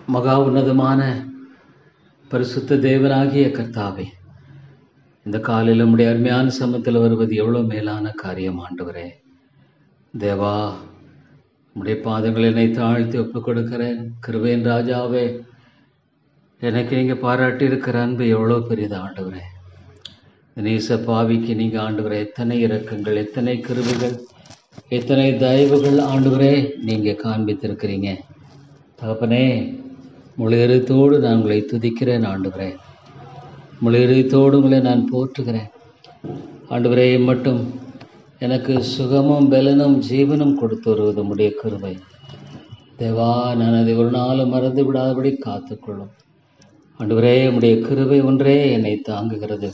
மகா உன்னதமான பரிசுத்த தேவனாகிய கர்த்தாவே இந்த காலையில் நம்முடைய அருமையான சமத்தில் வருவது எவ்வளோ மேலான காரியம் ஆண்டவரே தேவா உம்முடைய பாதங்கள் என்னை தாழ்த்தி ஒப்புக் கொடுக்கிறேன் கிருபையின் ராஜாவே எனக்கு நீங்கள் பாராட்டி இருக்கிற அன்பு எவ்வளோ பெரியது ஆண்டவரே நேச பாவிக்கு நீங்கள் ஆண்டவரே எத்தனை இரக்கங்கள் எத்தனை கிருபைகள் எத்தனை தயவுகள் ஆண்டவரே நீங்கள் காண்பித்திருக்கிறீங்க தகப்பனே முழு இருத்தோடு நான் உங்களை துதிக்கிறேன் ஆண்டவரே முழு இருத்தோடு உங்களை நான் போற்றுகிறேன் ஆண்டவரே மட்டும் எனக்கு சுகமும் பலனும் ஜீவனும் கொடுத்து வருவது உம்முடைய கிருபை தேவா நான் அதை ஒரு நாளும் மறந்து விடாதபடி காத்துக்கொள்ளும் ஆண்டவரே உம்முடைய கிருபை ஒன்றே என்னை தாங்குகிறது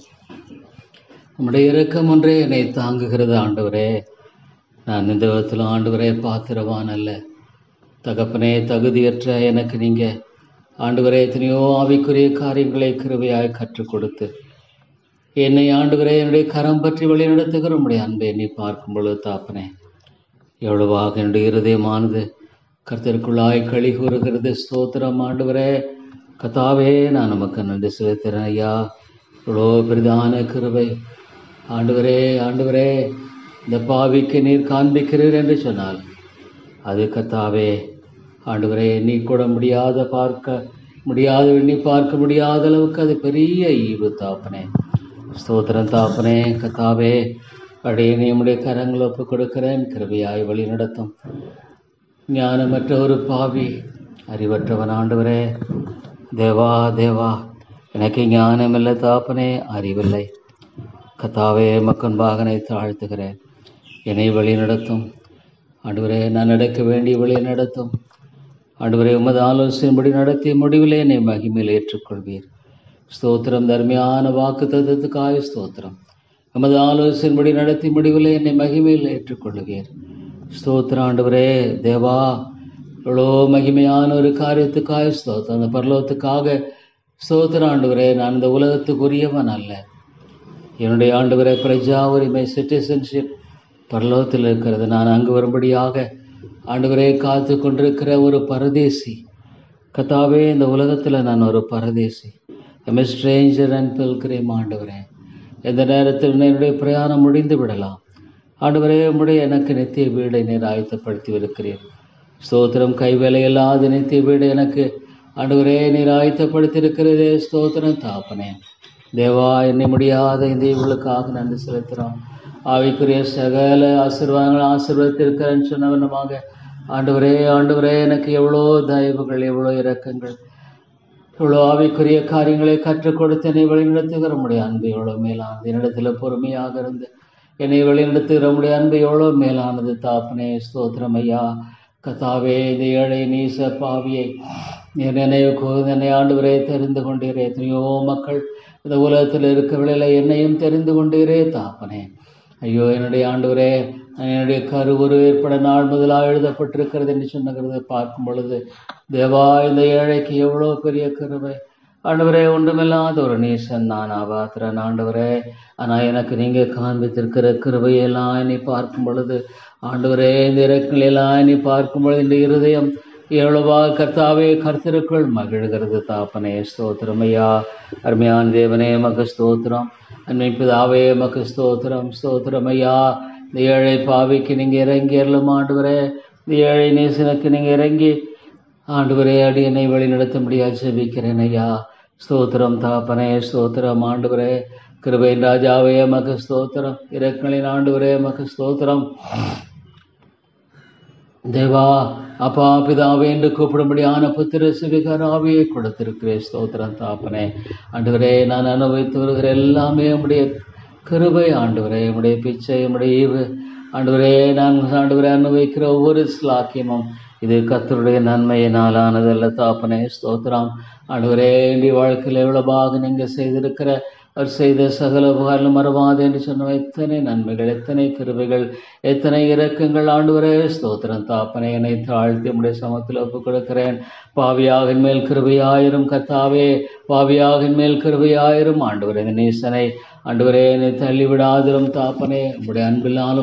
உம்முடைய இரக்கம் ஒன்றே என்னை தாங்குகிறது ஆண்டவரே நான் இந்த விதத்தில் ஆண்டவரே பாத்திரவான் அல்ல தகப்பனே தகுதியற்ற எனக்கு நீங்கள் ஆண்டவரே எத்தனையோ ஆவிக்குரிய காரியங்களை கிருபையாய் கற்றுக் கொடுத்து என்னை ஆண்டவரே என்னுடைய கரம் பற்றி வழி நடத்துகிற உடைய அன்பை எண்ணி பார்க்கும் பொழுது தாப்பனே எவ்வளவாக என்னுடைய இருதயமானது கர்த்தருக்குள்ளாய் களி கூறுகிறது ஸ்தோத்திரம் ஆண்டவரே கத்தாவே நான் நமக்கு நன்றி செலுத்துகிறேன் ஐயா இவ்வளோ பெரிதான கிருபை ஆண்டவரே ஆண்டவரே இந்த பாவிக்கு நீர் காண்பிக்கிறீர் என்று சொன்னால் அது கத்தாவே ஆண்டவரே எண்ணி கூட முடியாத பார்க்க முடியாத எண்ணி பார்க்க முடியாத அளவுக்கு அது பெரிய ஈவு தாப்பனே ஸ்தோத்திரம் தாப்பனே கத்தாவே அடைய நம்முடைய கரங்களை ஒப்பு கொடுக்கிறேன் கிருபையாய் வழி நடத்தும் ஞானமற்ற ஒரு பாவி அறிவற்றவன் ஆண்டவரே தேவா தேவா எனக்கு ஞானமில்லை தாப்பனே அறிவில்லை கத்தாவே மக்கன் பாகனை தாழ்த்துகிறேன் என்னை வழி நடத்தும் ஆண்டவரே நான் நடக்க வேண்டிய வழியை நடத்தும் ஆண்டவரே உமது ஆலோசனைப்படி நடத்திய முடிவில் என்னை மகிமையில் ஏற்றுக்கொள்வீர் ஸ்தோத்திரம் தர்மையான வாக்கு தத்துவத்துக்காய ஸ்தோத்திரம் எமது ஆலோசனைப்படி நடத்தி முடிவில் என்னை மகிமையில் ஏற்றுக்கொள்ளுவீர் ஸ்தோத்திரம் ஆண்டவரே தேவா இவ்வளோ மகிமையான ஒரு காரியத்துக்காக ஸ்தோத்திரம் அந்த பரலோகத்துக்காக ஸ்தோத்திரம் ஆண்டவரே நான் இந்த உலகத்துக்குரியவன் அல்ல என்னுடைய ஆண்டவரே பிரஜா உரிமை சிட்டிசன்ஷிப் பரலோகத்தில் இருக்கிறது நான் அங்கு வரும்படியாக ஆண்டவரே காத்து கொண்டிருக்கிற ஒரு பரதேசி கத்தாவே இந்த உலகத்தில் நான் ஒரு பரதேசி எம் ஸ்ட்ரேஞ்சர் அண்ட் பில்கிரேம் ஆண்டவரே எந்த நேரத்தில் என்னுடைய பிரயாணம் முடிந்து விடலாம் ஆண்டவரே உம்முடைய எனக்கு நித்திய வீடை நீர் ஆயத்தப்படுத்தி இருக்கிறீர் ஸ்தோத்திரம் கைவேலை இல்லாத நித்திய வீடு எனக்கு ஆண்டவரே நீர் ஆயத்தப்படுத்தி இருக்கிறதே ஸ்தோத்திரம் தாப்பனே தேவா எண்ணி முடியாத இந்த இவளுக்காக நன்றி செலுத்துகிறோம் ஆவிக்குரிய சகல ஆசீர்வாதங்கள் ஆசீர்வதித்திருக்கிறேன்னு சொன்னவனமாக ஆண்டவரே ஆண்டவரே எனக்கு எவ்வளோ தயவுகள் எவ்வளோ இரக்கங்கள் இவ்வளோ ஆவிக்குரிய காரியங்களை கற்றுக் கொடுத்து என்னை வழிநடத்துகிற முடிய அன்பு எவ்வளோ மேலானது என்னிடத்தில் பொறுமையாக இருந்து என்னை வழிநடத்துகிற முடிய அன்பு எவ்வளோ மேலானது தாப்பனே ஸ்தோத்திரம் ஐயா கத்தாவே இந்த ஏழை நீச பாவியை என் நினைவு கூர்ந்து என்னை ஆண்டவரே தெரிந்து கொண்டீரே எத்தனையோ மக்கள் இந்த உலகத்தில் இருக்கவில்லை என்னையும் தெரிந்து கொண்டீரே தாப்பனே ஐயோ என்னுடைய ஆண்டவரே என்னுடைய கருவுரு ஏற்பட நாள் முதலாக எழுதப்பட்டிருக்கிறது என்று சொன்னதை பார்க்கும் பொழுது தேவா இந்த ஏழைக்கு எவ்வளோ பெரிய கருவை ஆண்டவரே ஒன்றுமில்லாத ஒரு நீசன் நான் ஆபாத்திரன் ஆண்டவரே ஆனால் எனக்கு நீங்கள் காண்பித்திருக்கிற கிருபையெல்லாம் என்னை பார்க்கும் பொழுது ஆண்டவரே இந்த இறக்கங்களெல்லாம் என்னை பார்க்கும் பொழுது இந்த இருதயம் எவ்வளவா கர்த்தாவே கர்த்தருக்குள் மகிழ்கிறது தாப்பனே ஸ்தோத்திரம் ஐயா அருமையான தேவனே மக ஸ்தோத்திரம் அன்னை பிதாவே மக்கு ஸ்தோத்திரம் ஸ்தோத்திரம் ஐயா இந்த ஏழை பாவிக்கு நீங்கள் இறங்கி அருளும் ஆண்டவரே இந்த ஏழை நேசனுக்கு நீங்கள் இறங்கி ஆண்டவரே அடியனை வழி நடத்த முடியாது செபிக்கிறேன் ஐயா ஸ்தோத்திரம் தாப்பனே ஸ்தோத்திரம் ஆண்டவரே கிருபையின் ராஜாவே மக்கு ஸ்தோத்திரம் இறக்கங்களின் ஆண்டவரே மக்கு ஸ்தோத்திரம் தேவா அப்பா பிதாவே என்று கூப்பிடும்படியான புத்திர சிவிகார ஆவியை கொடுத்திருக்கிறேன் ஸ்தோத்திரம் தாப்பனே ஆண்டவரே நான் அனுபவித்து வருகிற எல்லாமே உம்முடைய கிருபை ஆண்டவரே உம்முடைய பிச்சை உம்முடைய ஈவு ஆண்டவரே நான் ஆண்டவரே அனுபவிக்கிற ஒவ்வொரு ஸ்லாக்கியமும் இது கத்தருடைய நன்மையினால் ஆனதல்ல தாப்பனே ஸ்தோத்திரம் ஆண்டவரே என்னுடைய வாழ்க்கையில் எவ்வளவாக நீங்கள் செய்திருக்கிற அவர் செய்த சகல உபகாரம் மறவாது என்று சொன்ன எத்தனை நன்மைகள் எத்தனை கிருபைகள் எத்தனை இரக்கங்கள் ஆண்டவரே ஸ்தோத்திரம் தாப்பனை என்னை தாழ்த்தி உடைய சமத்தில் ஒப்புக் கொடுக்கிறேன் பாவியாகின் மேல் கிருபையாயிரும் கத்தாவே பாவியாகின் மேல் கிருபையாயிரும் ஆண்டவரே இந்த நேசனை ஆண்டவரே என்னை தள்ளி விடாதிரும் தாப்பனே உடைய அன்பினாலும்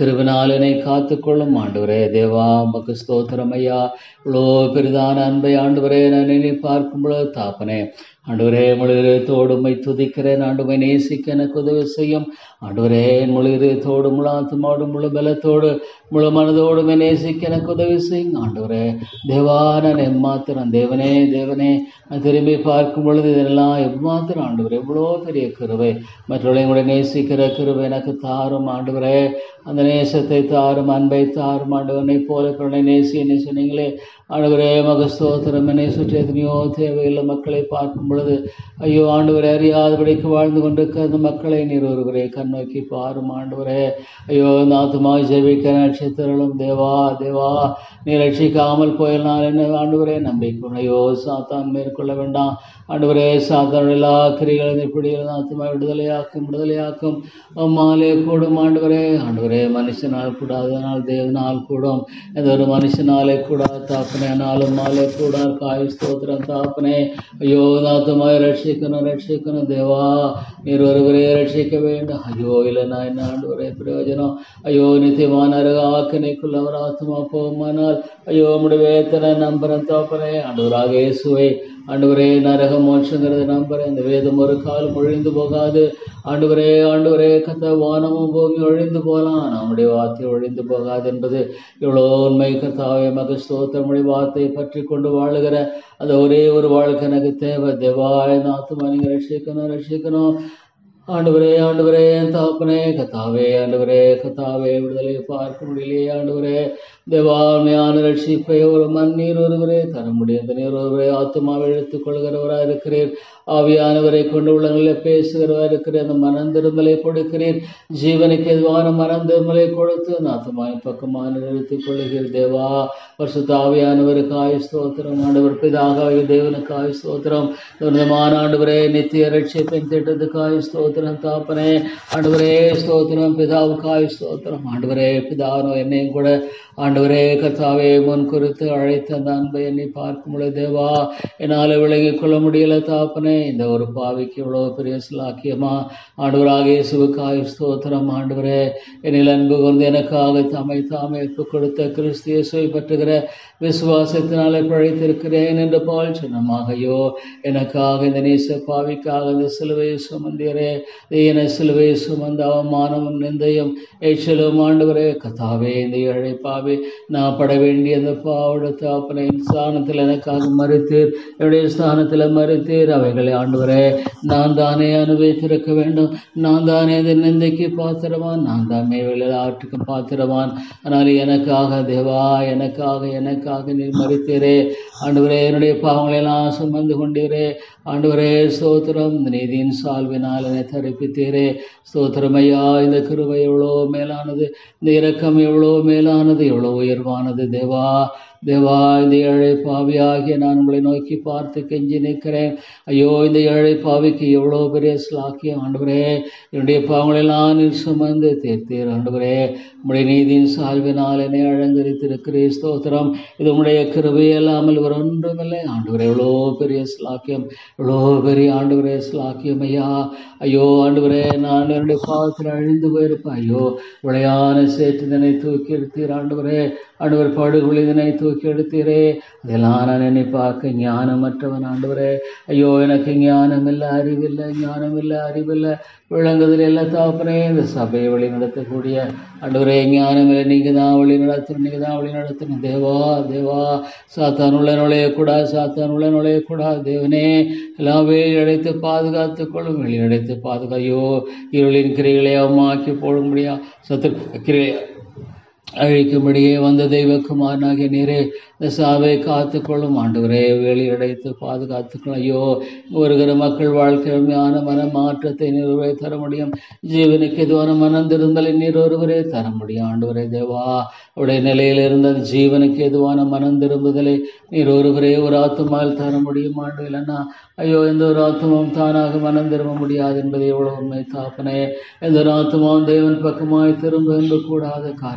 கிருவினால் என்னை காத்துக்கொள்ளும் ஆண்டவரே தேவா உமக்கு ஸ்தோத்திரம் ஐயா இவ்வளோ பெரிதான அன்பை ஆண்டவரே நான் என்னை பார்க்கும் பொழுது தாப்பனே ஆண்டவரே முழுகிறத்தோடு உம்மை துதிக்கிறேன் ஆண்டுமை நேசிக்க எனக்கு உதவி செய்யும் ஆண்டவரே என் முழுகிறத்தோடு முழு ஆத்மாவோடு முழு பலத்தோடு முழு மனதோடு உம்மை நேசிக்க எனக்கு உதவி செய்யுங்க ஆண்டவரே தேவா நான் எம்மாத்திரம் தேவனே தேவனே நான் திரும்பி பார்க்கும் பொழுது இதெல்லாம் எம்மாத்திரம் ஆண்டவர் எவ்வளோ பெரிய கிருவை மற்றவர்களையும் கூட நேசிக்கிற கிருவை எனக்கு தாரும் ஆண்டவரே அந்த நேசத்தை தாரும் அன்பை தாரும் ஆண்டவனை போல பிறனை நேசி என்ன சொன்னீங்களே ஆண்டவரே மகஸ்தோத்திரம் என்னை சுற்றி எத்தனையோ தேவையுள்ள மக்களை பார்க்கும் பொழுது ஐயோ ஆண்டவரே அறியாதபடிக்கு வாழ்ந்து கொண்டிருக்க அந்த மக்களை நீர் ஒருவரே கண்ணோக்கி பாரும் ஆண்டவரே ஐயோ நாத்துமா ஜெபிக்க நட்சத்திரங்களும் தேவா தேவா நீ ரட்சிக்காமல் போயினால் என்ன ஆண்டவரே நம்பிக்கை ஐயோ சாத்தான் மேற்கொள்ள வேண்டாம் ஆண்டவரே சாத்தானுடைய எல்லா கிரிகளையும் இப்படி நாத்துமா விடுதலையாக்கும் விடுதலையாக்கும் அம்மாலே கூடும் ஆண்டவரே ஆண்டவரே மனுஷனால் கூடாதனால் தேவனால் கூடும் எந்த ஒரு மனுஷனாலே கூடாது தாப்பனே ஆனாலும் மாலே கூடாது காய் ஸ்தோத்திரம் தாப்பனே ஐயோ நாத்துமாய் ரட்சிக்கணும் ரட்சிக்கணும் தேவா நீர் ஒருவரே ரட்சிக்க வேண்டும் ஐயோ இல்லை நான் என்ன ஆண்டவரே பிரயோஜனம் ஐயோ நித்தியமான ஆக்கனைக்குள்ளவர் ஆத்மா போகுமானால் ஐயோ உம்முடைய வேத்தனை நம்புறேன் தாப்பனே ஆண்டவராக இயேசுவை ஆண்டவரே நரக மோட்சங்கிறது நம்புறேன் இந்த வேதம் ஒரு காலம் ஒழிந்து போகாது ஆண்டவரே ஆண்டவரே கத்த வானமும் பூமி ஒழிந்து போகலாம் நம்முடைய வார்த்தை ஒழிந்து போகாது என்பது இவ்வளோ உண்மை கத்தாவே மக ஸ்தோத்திரமுடைய வார்த்தையை பற்றி கொண்டு வாழுகிற அந்த ஒரே ஒரு வாழ்க்கை எனக்கு தேவை தேவாய நாத்துமா நீங்கள் ரட்சிக்கணும் ரட்சிக்கணும் ஆண்டவரே ஆண்டவரே என் தாப்பனே கத்தாவே ஆண்டவரே கத்தாவே விடுதலை பார்க்க முடியலையே ஆண்டவரே தேவாண்மையான ரட்சிப்பை ஒரு மண்ணீர் ஒருவரே தர முடியும் அந்த நீர் ஒருவரே ஆத்மாவை எடுத்துக் கொள்கிறவராக இருக்கிறீர் ஆவியானவரை கொண்டு உள்ளங்களில் பேசுகிறவராக இருக்கிறீர் அந்த மனம் திரும்பலை கொடுக்கிறீர் ஜீவனுக்கு எதுவான மனம் திரும்பலை கொடுத்து நாத்தமாய் பக்கமான நிறுத்திக் கொள்ளுகிறீர் தேவா வருஷத்து ஆவியானவருக்கு ஆயுஷ் ஸ்தோத்திரம் ஆண்டவர் பிதாக தேவனுக்கு ஆயுஷ் ஸ்தோத்திரம் இந்த ஆண்டவரே நித்திய ரட்சிப்பின் திட்டத்துக்கு ஆயுஷ் ஸ்தோத்திரம் தாப்பனே ஆண்டவரே ஸ்தோத்திரம் பிதாவுக்கு ஆயுஷ் ஸ்தோத்திரம் ஆண்டவரே பிதானோ என்னையும் கூட ஆண்டவரே கர்த்தாவே முன் குறித்து அழைத்த அந்த அன்பை என்னை பார்க்கும் பொழுது தேவா என்னால் விளங்கிக் கொள்ள முடியல தாப்பனே இந்த ஒரு பாவிக்கு இவ்வளோ பெரிய சிலாக்கியமா ஆண்டவராக இயேசுவுக்கு ஆயுஷ் ஸ்தோத்திரம் ஆண்டவரே என்னில் அன்பு கொண்டு எனக்காக தம்மை தாமே ஒப்புக் கொடுத்த கிறிஸ்து இயேசுவை பற்றுகிற விசுவாசத்தினாலே பழைத்திருக்கிறேன் என்று பால் சொன்னமாகையோ எனக்காக இந்த நேச பாவிக்காக இந்த சிலுவையை சுமந்தீரே என சிலுவையை சுமந்த அவமானமும் நிந்தையும் ஏச்சலும் ஆண்டவரே கத்தாவே இந்த ஏழை பாவி நான் பட வேண்டிய அந்த பாவோட தாப்பனை ஸ்தானத்தில் எனக்காக மறுத்தீர் என்னுடைய ஸ்தானத்தில் மறுத்தீர் அவைகளை ஆண்டவரே நான் தானே அனுபவித்திருக்க வேண்டும் நான் தானே இந்த நிந்தைக்கு பாத்திரவான் நான் தான் மேவெளியில் ஆற்றுக்கும் பாத்திரவான் ஆனால் எனக்காக தேவா எனக்காக எனக்காக நீர் மறுத்தீரே ஆண்டவரே என்னுடைய பாவங்களை எல்லாம் சுமந்து கொண்டீரே ஆண்டவரே ஸ்தோத்திரம் இந்த நீதியின் சால்வினால் என்னை தரிப்பித்தீரே ஸ்தோத்திரம் ஐயா இந்த கிருபை எவ்வளோ மேலானது இந்த இரக்கம் எவ்வளோ மேலானது எவ்வளோ உயர்வானது தேவா தேவா இந்த ஏழை பாவியாகிய நான் உங்களை நோக்கி பார்த்து கெஞ்சி நிற்கிறேன் ஐயோ இந்த ஏழை பாவிக்கு எவ்வளோ பெரிய ஸ்லாக்கியம் ஆண்டவரே என்னுடைய பாவங்களெல்லாம் நீர் சுமந்து தீர்த்தீர் ஆண்டவரே உம்முடைய நீதியின் சால்வினால் என்னை அலங்கரித்திருக்கிறீர் ஸ்தோத்திரம் இது உம்முடைய கிருபை அல்லாமல் ஒரு ஒன்றுமில்லை ஆண்டவரே எவ்வளோ பெரிய ஸ்லாக்கியம் எவ்வளோ பெரிய ஆண்டவரே ஸ்லாக்கியம் ஐயா ஐயோ ஆண்டவரே நான் என்னுடைய பாவத்தில் அழிந்து போயிருப்பேன் ஐயோ விளையான சேற்றிதனை தூக்கி எடுத்தீர் ஆண்டவரே ஆண்டவர் படுகொழிதனை தூக்கி எடுத்தீரே அதெல்லாம் நான் என்னை பார்க்க ஞானமற்றவன் ஆண்டவரே ஐயோ எனக்கு ஞானம் இல்லை அறிவில்லை ஞானம் இல்லை அறிவில்லை விளங்குதல் எல்லாம் தாப்பனே இந்த சபையை வழி நடத்தக்கூடிய ஆண்டவரே ஞானம் இல்லை நீங்கள் தான் வழி நடத்தணும் நீங்கள் தான் வழி நடத்தணும் தேவா தேவா சாத்தான் உள்ள நுழையக்கூடாது சாத்தான் உள்ள நுழையக்கூடாது தேவனே எல்லாம் வேலி அடைத்து பாதுகாத்து கொள்ளும் வெளி அடைத்து பாதுகாயோ இருளின் கிரைகளை அவமாக்கி போட முடியா சத்து கிரையை அழிக்கும்படியே வந்த தெய்வக்குமாரனாகிய நீரே இந்த சாவை காத்துக்கொள்ளும் ஆண்டவரே வேலி அடைத்து பாதுகாத்துக்கொள்ளும் ஐயோ வருகிற மக்கள் வாழ்க்கையான மன மாற்றத்தை நீர் தர முடியும் ஜீவனுக்கு எதுவான மனம் திருந்தலை நீர் ஒருவரே தர முடியும் ஆண்டவரே தேவா அவருடைய நிலையில் இருந்த அந்த ஜீவனுக்கு எதுவான மனம் திரும்புதலை நீர் ஒருவரே ஒரு ஆத்துமால் தர முடியும் ஆண்டு இல்லைன்னா ஐயோ எந்த ஒரு ஆத்மாவும் தானாக மனம் திரும்ப முடியாது என்பதை எவ்வளவு உண்மை தாப்பனே எந்த ஒரு ஆத்மாவும் தேவன் பக்கமாய் திரும்ப என்று கூடாத காரியம் ஐயோ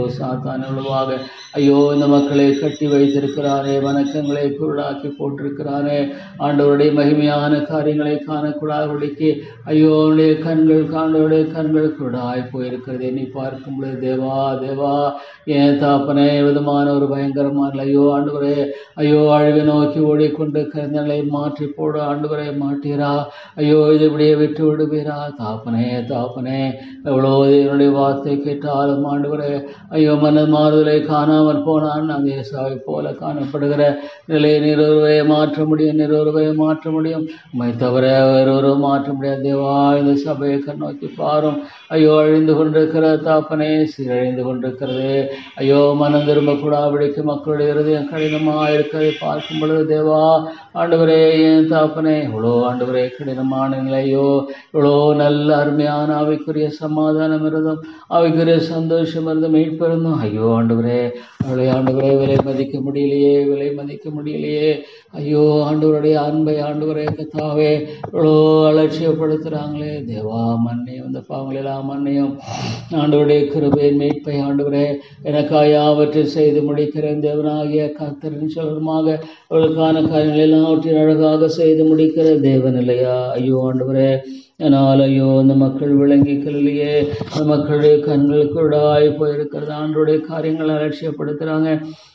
சாத்தான் எவ்வளவாக ஐயோ இந்த மக்களை கட்டி வைத்திருக்கிறாரே வணக்கங்களை குருடாக்கி போட்டிருக்கிறாரே ஆண்டவருடைய மகிமையான காரியங்களை காணக்கூடாதபடிக்கு ஐயோ அவனுடைய கண்கள் காண்டவருடைய கண்கள் குருடாய் போயிருக்கிறது எண்ணி பார்க்கும் பொழுது தேவா தேவா ஏன் தாப்பனே விதமான ஒரு பயங்கரமான ஐயோ ஆண்டவரே ஐயோ அழிவை நோக்கி ஓடிக்கொண்டிருக்கிற நிலை மாற்றி போடு ஆண்டவரே மாட்டீரா ஐயோ இது இப்படியே விட்டு விடுவீரா தாப்பனே தாப்பனே எவ்வளோ என்னுடைய வார்த்தை கேட்டாலும் ஆண்டவரே ஐயோ மன மாறுதலை காணாமல் போனான் அந்த ஏசாவை போல காணப்படுகிற நிலையை நிறுவவை மாற்ற முடியும் நிறுவவை மாற்ற முடியும் உம்மை தவிர வேறொரு மாற்ற முடியாது தேவா இந்த சபையை கண்ணோக்கி பாரும் ஐயோ அழிந்து கொண்டிருக்கிற தாப்பனே சீரழிந்து கொண்டிருக்கிறது ஐயோ மனம் திரும்பக்கூடாபடிக்கு மக்களுடைய இருதயம் கடினமாக இருக்கிறதை பார்க்கும் பொழுது தேவா ஆண்டவரே ஏன் தாப்பனே இவ்வளோ ஆண்டவரே கடினமான நிலையோ இவ்வளோ நல்ல அருமையான அவைக்குரிய சமாதானம் இருந்தும் அவைக்குரிய சந்தோஷம் இருந்தும் மீட்பிருந்தும் ஐயோ ஆண்டவரே அவளை ஆண்டவரே விலை மதிக்க முடியலையே விலை மதிக்க முடியலையே ஐயோ ஆண்டவருடைய அன்பை ஆண்டவரே கத்தாவே இவ்வளோ அலட்சியப்படுத்துகிறாங்களே தேவா மன்னியும் இந்த பாவங்களெல்லாம் மன்னியும் ஆண்டவருடைய கிருபை மீட்பை ஆண்டவரே எனக்காக யாவற்றை செய்து முடிக்கிறேன் தேவனாகிய கர்த்தரின் சொல்லுமாக அவளுக்கான காரியங்கள் எல்லாவற்றையும் அழகாக செய்து முடிக்கிற தேவன் இல்லையா ஐயோ ஆண்டவரே ஆனால் ஐயோ இந்த மக்கள் விளங்கிக்கலையே இந்த மக்களுடைய கண்கள் குருடாய் போயிருக்கிறது ஆண்டோடைய காரியங்களை அலட்சியப்படுத்துகிறாங்க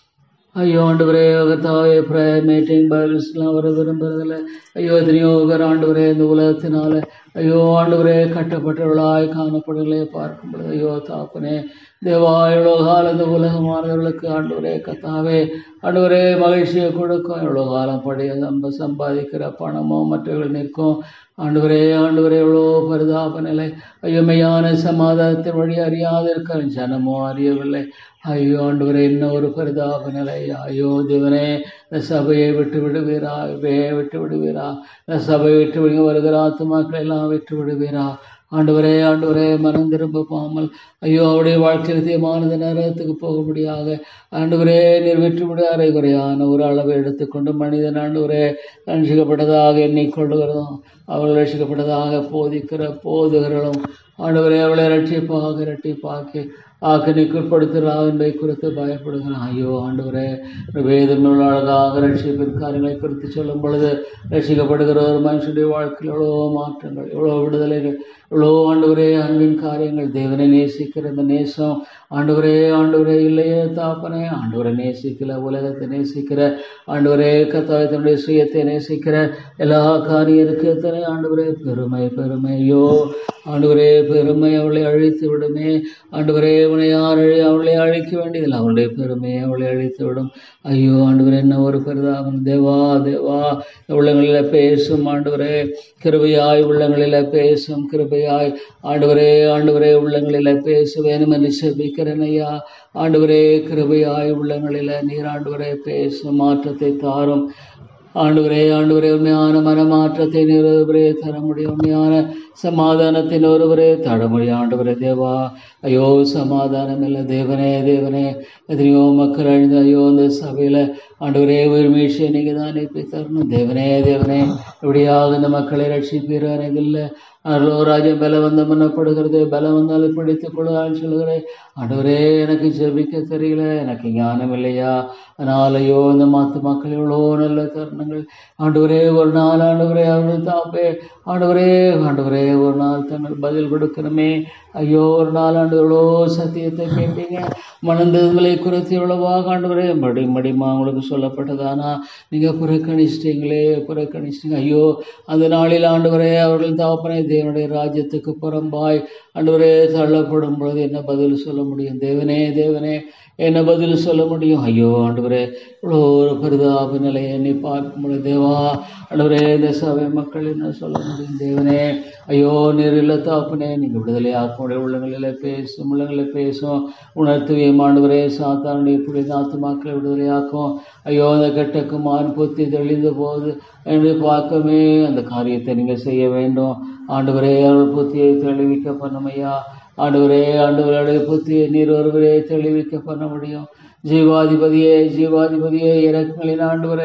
ஐயோ ஆண்டவரே கத்தாவே ப்ரேயர் மீட்டிங் பைபிள்ஸ்லாம் வர விரும்புறதில்ல ஐயோ எத்தனையோ பேர் ஆண்டவரே இந்த உலகத்தினால ஐயோ ஆண்டவரே கட்டப்பட்டவர்களாய் காணப்படலே பார்க்கும் பொழுது ஐயோ தாப்பனே தேவா எவ்வளோ காலம் இந்த உலகமானவர்களுக்கு ஆண்டவரே கத்தாவே ஆண்டவரே மகிழ்ச்சியை கொடுக்கும் எவ்வளோ காலம் படி நம்ம சம்பாதிக்கிற பணமோ மற்றவர்கள் நிற்கும் ஆண்டவரே ஆண்டவரே எவ்வளோ பரிதாப நிலை ஐயமையான சமாதானத்தின் வழி அறியாது இருக்க ஜனமோ அறியவில்லை ஐயோ ஆண்டவரே என்ன ஒரு பரிதாப நிலை ஐயோ தேவனே இந்த சபையை விட்டு விடுவீரா இவையை விட்டு விடுவீரா இந்த சபையை விட்டு விடுங்க வருகிற ஆத்துமாக்களை எல்லாம் விட்டு விடுவீரா ஆண்டவரே ஆண்டவரே மனம் திரும்ப போகாமல் ஐயோ அவருடைய வாழ்க்கையில் தீயமானது நரகத்துக்கு போகும்படியாக ஆண்டவரே நீர் விட்டு விட அரைகுறையான ஒரு அளவை எடுத்துக்கொண்டு மனிதன் ஆண்டவரே ரட்சிக்கப்பட்டதாக எண்ணிக்கொள்ளுகிறதும் அவள் ரட்சிக்கப்பட்டதாக போதிக்கிற போதுகிறதும் ஆண்டவரே அவளை ரட்சிப்பாக இரட்டிப்பாக்கி ஆக்கணிக்குட்படுத்துகிறார் என்பதை குறித்து பயப்படுகிறான் ஐயோ ஆண்டவரே வேதனோடு அழகாக ரட்சிப்பின் காரியங்களை குறித்து சொல்லும் பொழுது ரட்சிக்கப்படுகிற ஒரு மனுஷனுடைய வாழ்க்கையில் எவ்வளோ மாற்றங்கள் எவ்வளோ விடுதலைகள் எவ்வளோ ஆண்டவரே அன்பின் காரியங்கள் தேவனை நேசிக்கிற இந்த நேசம் ஆண்டவரே ஆண்டவரே இல்லையே தாப்பனே ஆண்டவரை நேசிக்கல உலகத்தை நேசிக்கிற ஆண்டவரே கத்தாயத்தினுடைய சுயத்தை நேசிக்கிற எல்லா காரியம் இருக்கிறதனே ஆண்டவரே பெருமை பெருமை ஐயோ ஆண்டவரே பெருமை அவளை அழித்து விடுமே ஆண்டவரே உன்னை யார் அழி அவளை அழிக்க வேண்டியதில்லை அவளுடைய பெருமையை அவளை அழித்து விடும் ஐயோ ஆண்டவரே என்ன ஒரு பெரிதாகும் தேவா தேவா உள்ளங்களில் பேசும் ஆண்டவரே கிருபையாய் உள்ளங்களில் பேசும் கிருபையாய் ஆண்டவரே ஆண்டவரே உள்ளங்களில் பேச வேணும் என்று செபிக்கிறேன் ஐயா ஆண்டவரே கிருபையாய் உள்ளங்களில் நீர் ஆண்டவரே பேசும் மாற்றத்தை தாரும் ஆண்டவரே ஆண்டவரே உண்மையான மனமாற்றத்தை ஒருவரே தர முடியும் உண்மையான சமாதானத்தின் ஒருவரே தர முடியும் ஆண்டவரே தேவா ஐயோ சமாதானம் இல்லை தேவனே தேவனே எத்தனையோ மக்கள் அழிந்து ஐயோ இந்த சபையில் ஆண்டவரே உயிர் மீழ்ச்சியை நீங்கள் தான் அனுப்பி தரணும் தேவனே தேவனே எப்படியாக இந்த மக்களை ரட்சிப்பீர் இல்லை அருளோ ராஜ்யம் பலவந்தம் பண்ணப்படுகிறது பலம் வந்தாலும் பிடித்துக் கொள்ளுதான்னு சொல்லுகிறேன் ஆண்டவரே எனக்கு ஜெபிக்க தெரியல எனக்கு ஞானம் இல்லையா அதனாலையோ இந்த மாத்து மக்கள் எவ்வளோ நல்ல தருணங்கள் ஆண்டவரே ஒரு நாள் ஆண்டவரே அவர்கள் தாப்பே ஆண்டவரே ஆண்டவரே ஒரு நாள் தங்கள் பதில் கொடுக்கணுமே ஐயோ ஒரு நாள் ஆண்டு எவ்வளோ சத்தியத்தை கேட்டீங்க மணந்ததுகளை குறித்து எவ்வளவாக ஆண்டவரே மடி மடிமா உங்களுக்கு சொல்லப்பட்டதானா நீங்கள் புறக்கணிச்சிட்டீங்களே புறக்கணிச்சிட்டீங்க ஐயோ அந்த நாளில் ஆண்டவரே அவர்கள் தாப்பனை தேவனுடைய ராஜ்யத்துக்கு புறம்பாய் ஆண்டவரே தள்ளப்படும் பொழுது என்ன பதில் சொல்ல முடியும் தேவனே தேவனே என்ன பதில் சொல்ல முடியும் ஐயோ ஆண்டவரே இவ்வளோ ஒரு பரிதாப நிலையை எண்ணி பார்க்கும் பொழுது தேவா ஆண்டவரே இந்த சபை மக்கள் என்ன சொல்ல முடியும் தேவனே ஐயோ நீர் இல்ல தாப்புனே நீங்கள் விடுதலை ஆக்கமுடைய உள்ளங்களில் பேசும் உள்ளங்களில் பேசும் உணர்த்துவியம் ஆண்டவரே சாத்தானுடைய புனித ஆத்துமாக்களை விடுதலை ஆக்கும் ஐயோ அந்த கெட்டக்கு மான் பொத்தி தெளிந்து போகுது என்று பார்க்கவே அந்த காரியத்தை நீங்கள் செய்ய வேண்டும் ஆண்டவரே அவள் புத்தியை தெளிவிக்க பண்ணுமையா ஆண்டவரே ஆண்டவருடைய புத்தியை நீர் ஒருவரே தெளிவிக்க பண்ண முடியும் ஜீவாதிபதியே ஜீவாதிபதியே இறக்கங்களின் ஆண்டவரே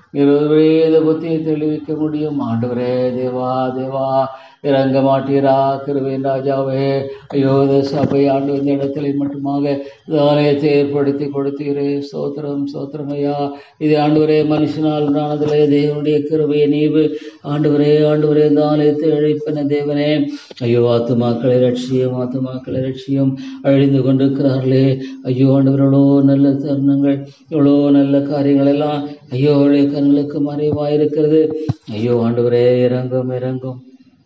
இருவரே இந்த புத்தியை தெளிவிக்க முடியும் ஆண்டவரே தேவா தேவா இறங்க மாட்டீரா கிருவேன் ராஜாவே ஐயோ இந்த சபை ஆண்டு இந்த இடத்துல மட்டுமாக இந்த ஆலயத்தை ஏற்படுத்தி கொடுத்தீரே ஸ்தோத்திரம் ஸ்தோத்திரம் ஐயா இது ஆண்டவரே மனுஷனால் உண்டானதில்லை தேவனுடைய கிருபை நீவு ஆண்டவரே ஆண்டவரே இந்த ஆலயத்தை அழைப்பன தேவனே ஐயோ ஆத்துமாக்களை ரட்சியம் ஆத்துமாக்களை ரட்சியம் அழிந்து கொண்டிருக்கிறார்களே ஐயோ ஆண்டவர் எவ்வளோ நல்ல தருணங்கள் எவ்வளோ நல்ல காரியங்கள் எல்லாம் ஐயோ அவளுடைய கண்களுக்கு மறைவாயிருக்கிறது ஐயோ ஆண்டவரே இறங்கும் இறங்கும்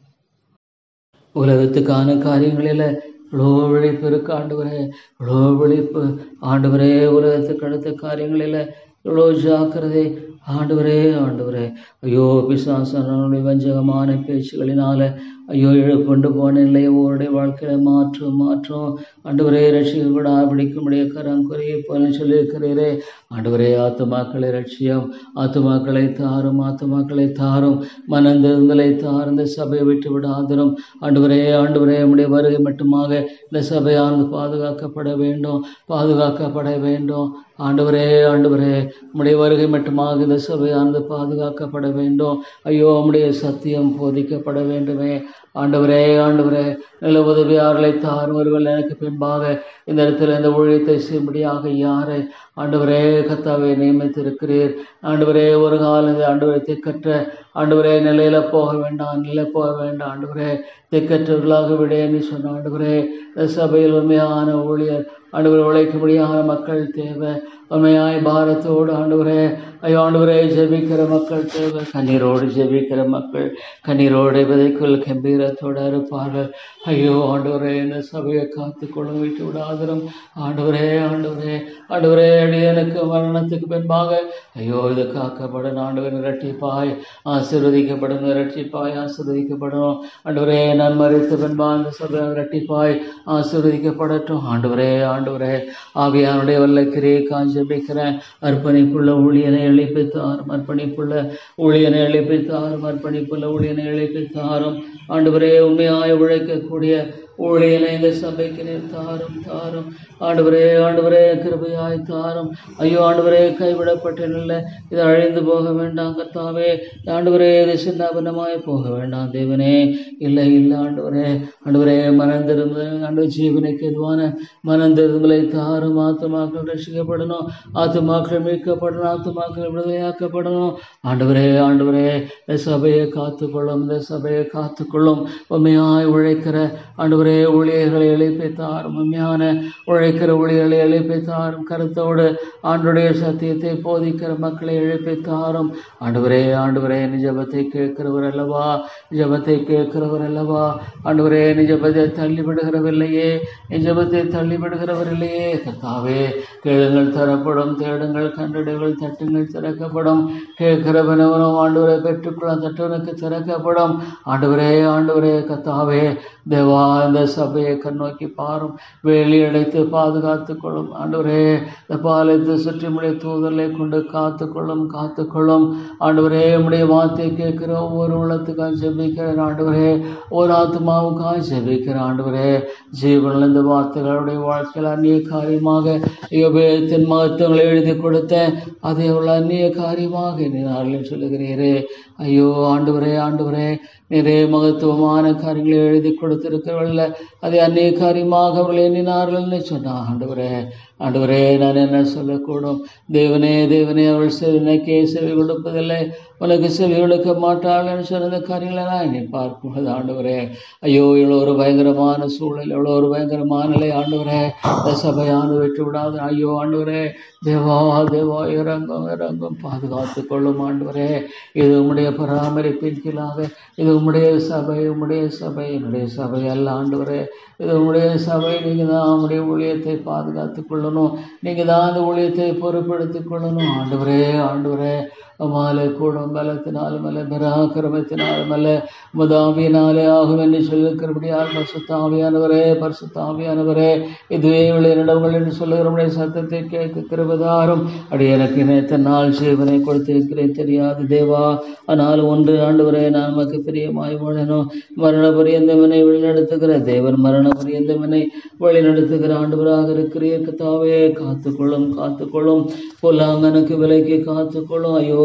உலகத்துக்கான காரியங்களில் இவ்வளோ விழிப்பு இருக்கு ஆண்டவரே இவ்வளோ விழிப்பு ஆண்டவரே உலகத்துக்கு அடுத்த காரியங்களில் இவ்வளோ ஜாக்கிரதை ஆண்டவரே ஆண்டவரே ஐயோ பிசாசனுடைய வஞ்சகமான பேச்சுகளினால ஐயோ இழ கொண்டு போன நிலையை ஒருடைய வாழ்க்கையில மாற்றும் மாற்றும் ஆண்டவரே ரட்சிக்க கூட பிடிக்கும்படிய கரம் குறையை போல சொல்லியிருக்கிறீரே ஆண்டவரே ஆத்துமாக்களை ரட்சியம் ஆத்துமாக்களை தாரும் ஆத்துமாக்களை தாரும் மனந்திருந்தலை தார்ந்த சபையை விட்டு விடாதிரும் ஆண்டவரே ஆண்டவரே நம்முடைய வருகை மட்டுமாக இந்த சபையானது பாதுகாக்கப்பட வேண்டும் பாதுகாக்கப்பட வேண்டும் ஆண்டவரே ஆண்டவரே உம்முடைய வருகை மட்டுமாக இந்த சபையானது பாதுகாக்கப்பட வேண்டும் ஐயோ உம்முடைய சத்தியம் போதிக்கப்பட வேண்டுமே ஆண்டவரே ஆண்டவரே நல்ல உதவியாளர்களை தாருவர்கள் எனக்கு பின்பாக இந்த இடத்துல இந்த ஊழியத்தை செய்யும்படியாக யாரை ஆண்டவரே கத்தாவை நியமித்திருக்கிறீர் ஆண்டவரே ஒரு காலம் இந்த ஆண்டவரை திக்கற்ற ஆண்டவரே நிலையில போக வேண்டாம் நிலை போக வேண்டாம் ஆண்டவரே திக்கற்றவர்களாக விடையன்னு சொன்ன ஆண்டவரே இந்த சபையில் உண்மையான ஊழியர் ஆண்டவரை உழைக்கும்படியான மக்கள் தேவை உண்மையாய் பாரத்தோடு ஆண்டவரே ஐயோ ஆண்டவரே ஜெபிக்கிற மக்கள் தேவை கண்ணீரோடு ஜெபிக்கிற மக்கள் கண்ணீரோடு விதைக்குள் கம்பீரத்தோடு இருப்பார்கள் ஐயோ ஆண்டவரே இந்த சபையை காத்து கொள்ள விட்டு விடாதிரும் ஆண்டவரே ஆண்டவரே ஆண்டவரே அடியனுக்கு மரணத்துக்கு பின்பாக ஐயோ இது காக்கப்படும் ஆண்டவர் இரட்டிப்பாய் ஆசீர்வதிக்கப்படும் இரட்டிப்பாய் ஆசீர்வதிக்கப்படும் ஆண்டவரே நான் மறித்த பின்பாக இந்த சபை இரட்டிப்பாய் ஆசீர்வதிக்கப்படட்டும் ஆண்டவரே ஆண்டவரே ஆவியானுடைய வல்ல கிரியை காஞ்சபிக்கிறேன் அர்ப்பணிப்புள்ள ஊழியனை எழுப்பித்தாரும் அர்ப்பணிப்புள்ள ஊழியனை எழுப்பித்தாரும் அர்ப்பணிப்புள்ள ஊழியனை எழுப்பித்தாரும் ஆண்டவரே உண்மையாய் உழைக்கக்கூடிய ஊழியனை இந்த சபைக்கு நீர் தாரும் தாரும் ஆண்டவரே ஆண்டவரே கிருபையாய் தாரும் ஐயோ ஆண்டவரே கைவிடப்பட்ட நிலை இது அழிந்து போக வேண்டாம் கர்த்தாவே ஆண்டவரே இது சின்னாபனமாய் போக வேண்டாம் தேவனே இல்லை இல்லை ஆண்டவரே ஆண்டவரே மனந்திருந்த ஆண்டு ஜீவனுக்கு எதுவான மனந்திருந்தலை தாரும் ஆத்துமாக்கள் ரசிக்கப்படணும் ஆத்துமாக்கள் மீட்கப்படணும் ஆத்துமாக்கள் விடுதலையாக்கப்படணும் ஆண்டவரே ஆண்டவரே இந்த சபையை காத்துக்கொள்ளும் இந்த சபையை காத்துக்கொள்ளும் உண்மையாய் உழைக்கிற ஆண்டவரே ஊழியர்களை எழுப்பி தாரும் உண்மையான உழைக்கிற ஊழியர்களை எழுப்பி தாரும் கருத்தோடு ஆண்டுடைய சத்தியத்தை போதிக்கிற மக்களை எழுப்பி தாரும் ஆண்டவரே ஆண்டவரே நிஜபத்தை கேட்கிறவர் அல்லவா நிஜபத்தை கேட்கிறவர் அல்லவா ஆண்டவரே நிஜபத்தை தள்ளிவிடுகிறவில்லையே நிஜபத்தை தள்ளிவிடுகிறவர் இல்லையே கர்த்தாவே கேளுங்கள் தரப்படும் தேடுங்கள் கண்டடுங்கள் தட்டுங்கள் திறக்கப்படும் கேட்கிறவனவனும் ஆண்டவரை பெற்றுக்கொள்ள தட்டவனுக்கு திறக்கப்படும் ஆண்டவரே ஆண்டவரே கத்தாவே தேவா இந்த சபையை கண்ணோக்கி பாரும் வேலி அடைத்து பாதுகாத்து கொள்ளும் ஆண்டவரே இந்த பாலத்தை சுற்றி முடிய தூதலை கொண்டு காத்துக்கொள்ளும் காத்துக்கொள்ளும் ஆண்டவரே உடைய வார்த்தை கேட்கிற ஒவ்வொரு உள்ளத்துக்காக ஜெபிக்கிறேன் ஆண்டவரே ஒரு ஆத்மாவுக்காக ஜெபிக்கிறேன் ஆண்டவரே ஜீவனில் இந்த வார்த்தைகளுடைய வாழ்க்கையில் அந்நிய காரியமாக யோபேத்தின் மகத்துவங்களை எழுதி கொடுத்தேன் அதை உள்ள அந்நிய காரியமாக நீ நாளில் சொல்லுகிறீரே ஐயோ ஆண்டவரே ஆண்டவரே நிறைய மகத்துவமான காரியங்களை எழுதி கொடுத்திருக்கிறவர்கள அதை அந்நிய காரியமாக அவர்கள் எண்ணினார்கள்னு சொன்னா ஆண்டவரே ஆண்டவரே நான் என்ன சொல்லக்கூடும் தேவனே தேவனே அவள் செவினக்கே செவி கொடுப்பதில்லை உனக்கு செவி கொடுக்க மாட்டாள்னு சொன்ன காரியங்களை நான் என்னை பார்க்கும்போது ஆண்டவரே ஐயோ இவ்வளோ ஒரு பயங்கரமான சூழல் எவ்வளோ ஒரு பயங்கரமான நிலை ஆண்டவரே இந்த சபையானு விட்டு விடாது ஐயோ ஆண்டவரே தேவா தேவா இறங்கும் இறங்கும் பாதுகாத்து கொள்ளும் ஆண்டவரே இது உம்முடைய பராமரிப்பின் கீழாக இது உம்முடைய சபை உம்முடைய சபை என்னுடைய சபை அல்ல ஆண்டவரே இது உம்முடைய சபை நீங்கள் தான் உம்முடைய ஊழியத்தை பாதுகாத்து கொள்ளணும் நீங்கள் தான் அந்த ஊழியத்தை பொறுப்படுத்திக் கொள்ளணும் ஆண்டவரே ஆண்டவரே மாலை கூடும் பலத்தினாலும் அல்ல பராக்கிரமத்தினாலும் அல்ல முதாவியினாலே ஆகும் என்று சொல்லிருக்கிறபடியால் பரிசுத்தாவியானவரே பரிசுத்தாவியானவரே இதுவே விளையாடவர்கள் என்று சொல்லுகிறவருடைய சத்தத்தை கேட்க கிருபதாரும் அடி எனக்கு நேற்று நாள் ஜீவனை கொடுத்திருக்கிறேன் தெரியாது தேவா ஆனால் ஒன்று ஆண்டவரே நான் நமக்கு பிரியமாய் வாழணும் மரண பரியந்தவனை வழிநடத்துகிற தேவன் மரண பரியந்தவனை வழிநடத்துகிற ஆண்டவராக இருக்கிறீர் கத்தாவே காத்துக்கொள்ளும் காத்துக்கொள்ளும் பொல்லாங்கனுக்கு விலைக்கு காத்துக்கொள்ளும் ஐயோ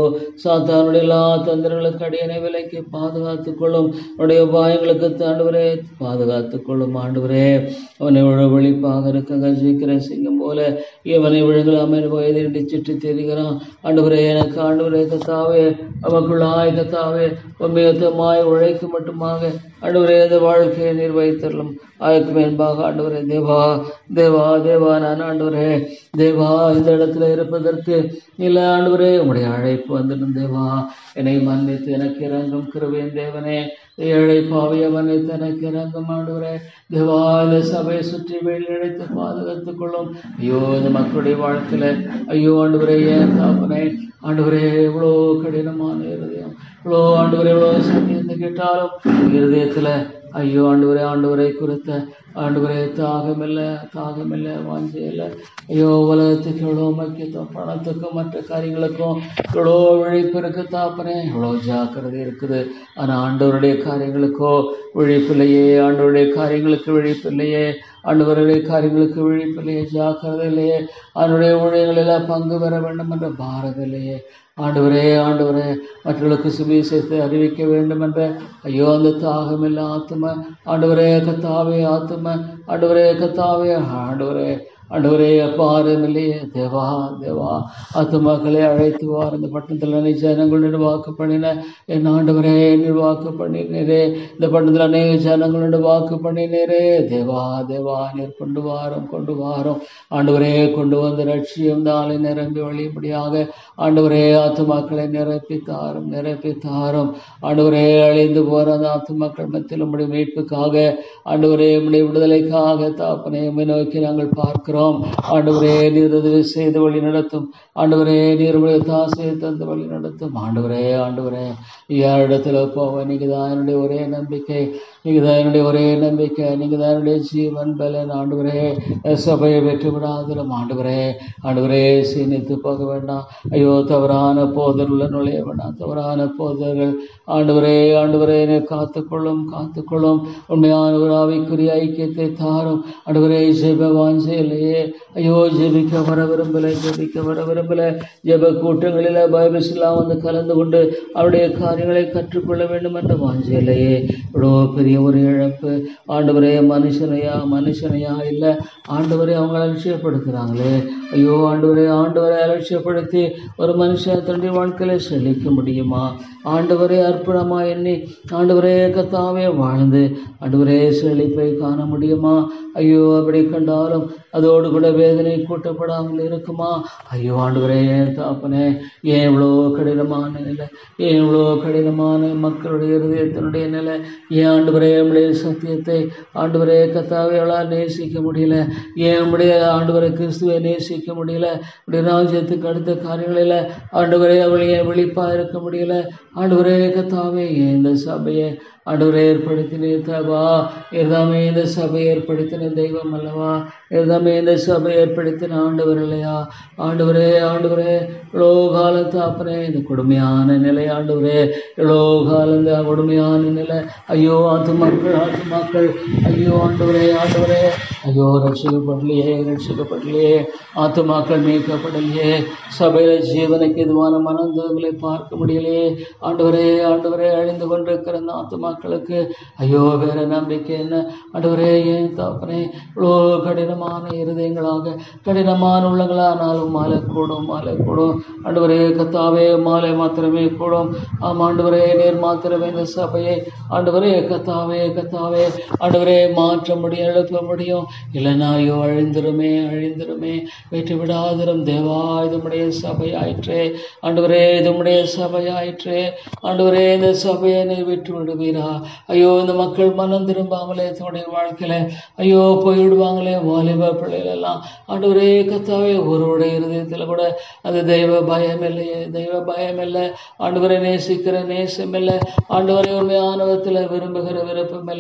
சாத்தானுடைய எல்லா தந்திரங்களுக்கு அடியனை விலைக்கு பாதுகாத்துக் கொள்ளும் உடைய உபாயங்களுக்கு ஆண்டவரே பாதுகாத்துக் கொள்ளும் ஆண்டவரே அவனை விழிப்பாக இருக்க சீக்கிரம் சிங்கம் போல இவனை விழுங்கலாமல் வயதை சுற்றி தெரிகிறான் ஆண்டவரே எனக்கு ஆண்டவரே கத்தாவே அவக்குள்ளாய் கத்தாவே உண்மையத்தமாய் உழைக்க மட்டுமாக ஆண்டவரே இந்த வாழ்க்கையை நிர்வகித்தரலும் அதற்கு மேன்பாக ஆண்டவரே தேவா தேவா தேவா நான் ஆண்டவரே தேவா இந்த இடத்துல இருப்பதற்கு இல்லை ஆண்டவரே உங்களுடைய அழைப்பு வந்துடும் தேவா என்னை மன்னித்து எனக்கு இறங்கும் கிருபையின் தேவனே ஏழை பாவிய மன்னித்து எனக்கு இறங்கும் ஆண்டவரே தேவா இந்த சபையை சுற்றி வெளி அழைத்து பாதுகாத்துக் கொள்ளும் ஐயோ இந்த மக்களுடைய வாழ்க்கையில ஐயோ ஆண்டவரே ஏன் தாப்பனே ஆண்டவரே எவ்வளோ கடினமான இருதயம் இவ்வளோ ஆண்டவரே எவ்வளோ சத்தியத்தை கேட்டாலும் இருதயத்துல ஐயோ ஆண்டவரே ஆண்டவரை குறித்த ஆண்டவரே தாகமில்ல தாகமில்ல வாஞ்சையில்ல ஐயோ உலகத்துக்கு எவ்வளோ முக்கியத்துவம் பணத்துக்கும் மற்ற காரியங்களுக்கும் எவ்வளோ விழிப்பு இருக்கு தாப்பனே எவ்வளோ ஜாக்கிரதை இருக்குது ஆனால் ஆண்டவருடைய காரியங்களுக்கோ விழிப்பில்லையே ஆண்டவருடைய காரியங்களுக்கு விழிப்பில்லையே ஆண்டவருடைய காரியங்களுக்கு விழிப்பில்லையே ஜாக்கிரதை இல்லையே அவனுடைய ஊழியங்களில் பங்கு பெற வேண்டும் என்ற பாரதம் இல்லையே ஆண்டவரே ஆண்டவரே மற்றவர்களுக்கு சுவிசேஷத்தை அறிவிக்க வேண்டும் என்ற ஐயோ அந்த தாகமில்ல ஆத்தும ஆண்டவரே கத்தாவே ஆத்தும ஆண்டவரே கத்தாவே ஆண்டவரே ஆண்டவரே அப்பாரமில்லையே தேவா தேவா ஆத்துமாக்களை அழைத்து வார் இந்த பட்டணத்தில் அநேக ஜனங்கள் நிர்வாக்கு பண்ணின என் ஆண்டவரே நிர்வாக்கு பண்ணினரே இந்த பட்டணத்தில் அநேக ஜனங்களோட வாக்கு பண்ணினரே தேவா தேவா நீர் கொண்டு வாரம் கொண்டு வாரம் ஆண்டவரே கொண்டு வந்த லட்சியம் நாளை நிரம்பி வழிபடியாக ஆண்டவரே ஆத்துமாக்களை நிரப்பி தாரும் நிரப்பி தாரும் ஆண்டவரே அழிந்து போற அந்த ஆத்துமாக்கள் மத்தியில் உம்முடைய மீட்புக்காக ஆண்டவரே உம்முடைய விடுதலைக்காக தாப்பனை உம்மை நோக்கி நாங்கள் பார்க்கிறோம் ஆண்டவரே நீர் உதவி செய்து வழி நடத்தும் ஆண்டவரே நீர் உடைய தாசையை தந்து வழி நடத்தும் ஆண்டவரே ஆண்டவரே யாரிடத்துல போவ நீங்க தான் என்னுடைய ஒரே நம்பிக்கை நீங்க தான் என்னுடைய ஒரே நம்பிக்கை நீங்க தான் என்னுடைய ஜீவன் பலன் ஆண்டவரே சபையை வெற்றி விடாதிலும் ஆண்டவரே ஆண்டவரே சீனித்து போக வேண்டாம் ஐயோ தவறான போதருள்ள நுழைய வேண்டாம் தவறான போதர்கள் ஆண்டவரே ஆண்டவரே என்னை காத்துக்கொள்ளும் காத்துக்கொள்ளும் உண்மையான ஒரு ஆவிக்குரிய ஐக்கியத்தை தாரும் ஆண்டவரே ஜெப வாஞ்சை இல்லையே ஐயோ ஜெபிக்க வர விரும்பல ஜெபிக்க வர விரும்பல ஜெப கூட்டங்களில் பைபிள்ஸ்லாம் வந்து கலந்து கொண்டு அவருடைய காரியங்களை கற்றுக்கொள்ள வேண்டும் என்ற வாஞ்சை இல்லையே இவ்வளோ பெரிய ஒரு இழப்பு ஆண்டவரே மனுஷனையா மனுஷனையா இல்லை ஆண்டவரே அவங்க அலட்சியப்படுத்துகிறாங்களே ஐயோ ஆண்டவரே ஆண்டவரை அலட்சியப்படுத்தி ஒரு மனுஷன் தன்னுடைய வாழ்க்கையில செழிக்க முடியுமா ஆண்டவரே அர்ப்பணமா எண்ணி ஆண்டவரே கத்தாவே வாழ்ந்து ஆண்டவரே செழிப்பை காண முடியுமா ஐயோ அப்படி கண்டாலும் அதோடு கூட வேதனை கூட்டப்படாமல் இருக்குமா ஐயோ ஆண்டவரே ஏன் தாப்பனே ஏன் இவ்வளோ கடினமான நிலை ஏன் இவ்வளோ கடினமான மக்களுடைய இருதயத்தினுடைய நிலை ஏன் ஆண்டவரே நம்முடைய சத்தியத்தை ஆண்டவரே கத்தாவே அவளால் நேசிக்க முடியல ஏன் நம்முடைய ஆண்டவரை கிறிஸ்துவை நேசிக்க முடியல இப்படி ராஜ்யத்துக்கு அடுத்த காரியங்களில் ஆண்டவரே அவள் ஏன் விழிப்பாக இருக்க முடியல ஆண்டவரே கத்தாவே ஏன் இந்த சபையை ஆண்டவரை ஏற்படுத்தின தவா எல்லாமே இந்த சபை ஏற்படுத்தின தெய்வம் அல்லவா எல்லாமே இந்த சபை ஏற்படுத்தின ஆண்டவர் இல்லையா ஆண்டவரே ஆண்டவரே இவ்வளோ காலத்து அப்புறம் இந்த கொடுமையான நிலை ஆண்டவரே இவ்வளோ காலம் இந்த கொடுமையான நிலை ஐயோ ஆத்து மக்கள் ஆத்து மக்கள் ஐயோ ஆண்டவரே ஆண்டவரே ஐயோ ரட்சிக்கப்படலையே ரட்சிக்கப்படலையே ஆத்துமாக்கள் மீட்கப்படலையே சபையில ஜீவனுக்கு எதுவான மனந்தங்களை பார்க்க முடியலையே ஆண்டவரே ஆண்டவரே அழிந்து கொண்டிருக்கிற அந்த ஆத்துமாக்களுக்கு ஐயோ வேற நம்பிக்கை என்ன ஆண்டவரே ஏன் தாப்பனே இவ்வளோ கடினமான இருதயங்களாக கடினமான உள்ளங்களானாலும் மாலை கூடும் மாலை கூடும் ஆண்டவரே கத்தாவே மாலை மாத்திரமே கூடும் ஆம் ஆண்டவரே நேர் மாத்திரமே இந்த சபையை ஆண்டவரே கத்தாவே கத்தாவே ஆண்டவரே மாற்ற முடியும் எழுப்ப முடியும் இல்லைனா ஐயோ அழிந்திருமே அழிந்திருமே வெற்றி விடாதிரும் தேவா இதுமுடைய சபையாயிற்றே ஆண்டவரே இதுமுடைய சபையாயிற்றே ஆண்டவரே இந்த சபையை நீ விட்டு விடுவீரா ஐயோ இந்த மக்கள் மனம் திரும்பாமலே தன்னுடைய வாழ்க்கையில ஐயோ போய்விடுவாங்களே வாலிப பிள்ளைகள் எல்லாம் ஆண்டவரே கத்தாவே ஒருவருடைய இருதயத்தில் கூட அது தெய்வ பயம் இல்லையே தெய்வ பயம் இல்லை ஆண்டவரை நேசிக்கிற நேசம் இல்லை ஆண்டவரை உண்மையானவத்தில் விரும்புகிற விருப்பம் இல்லை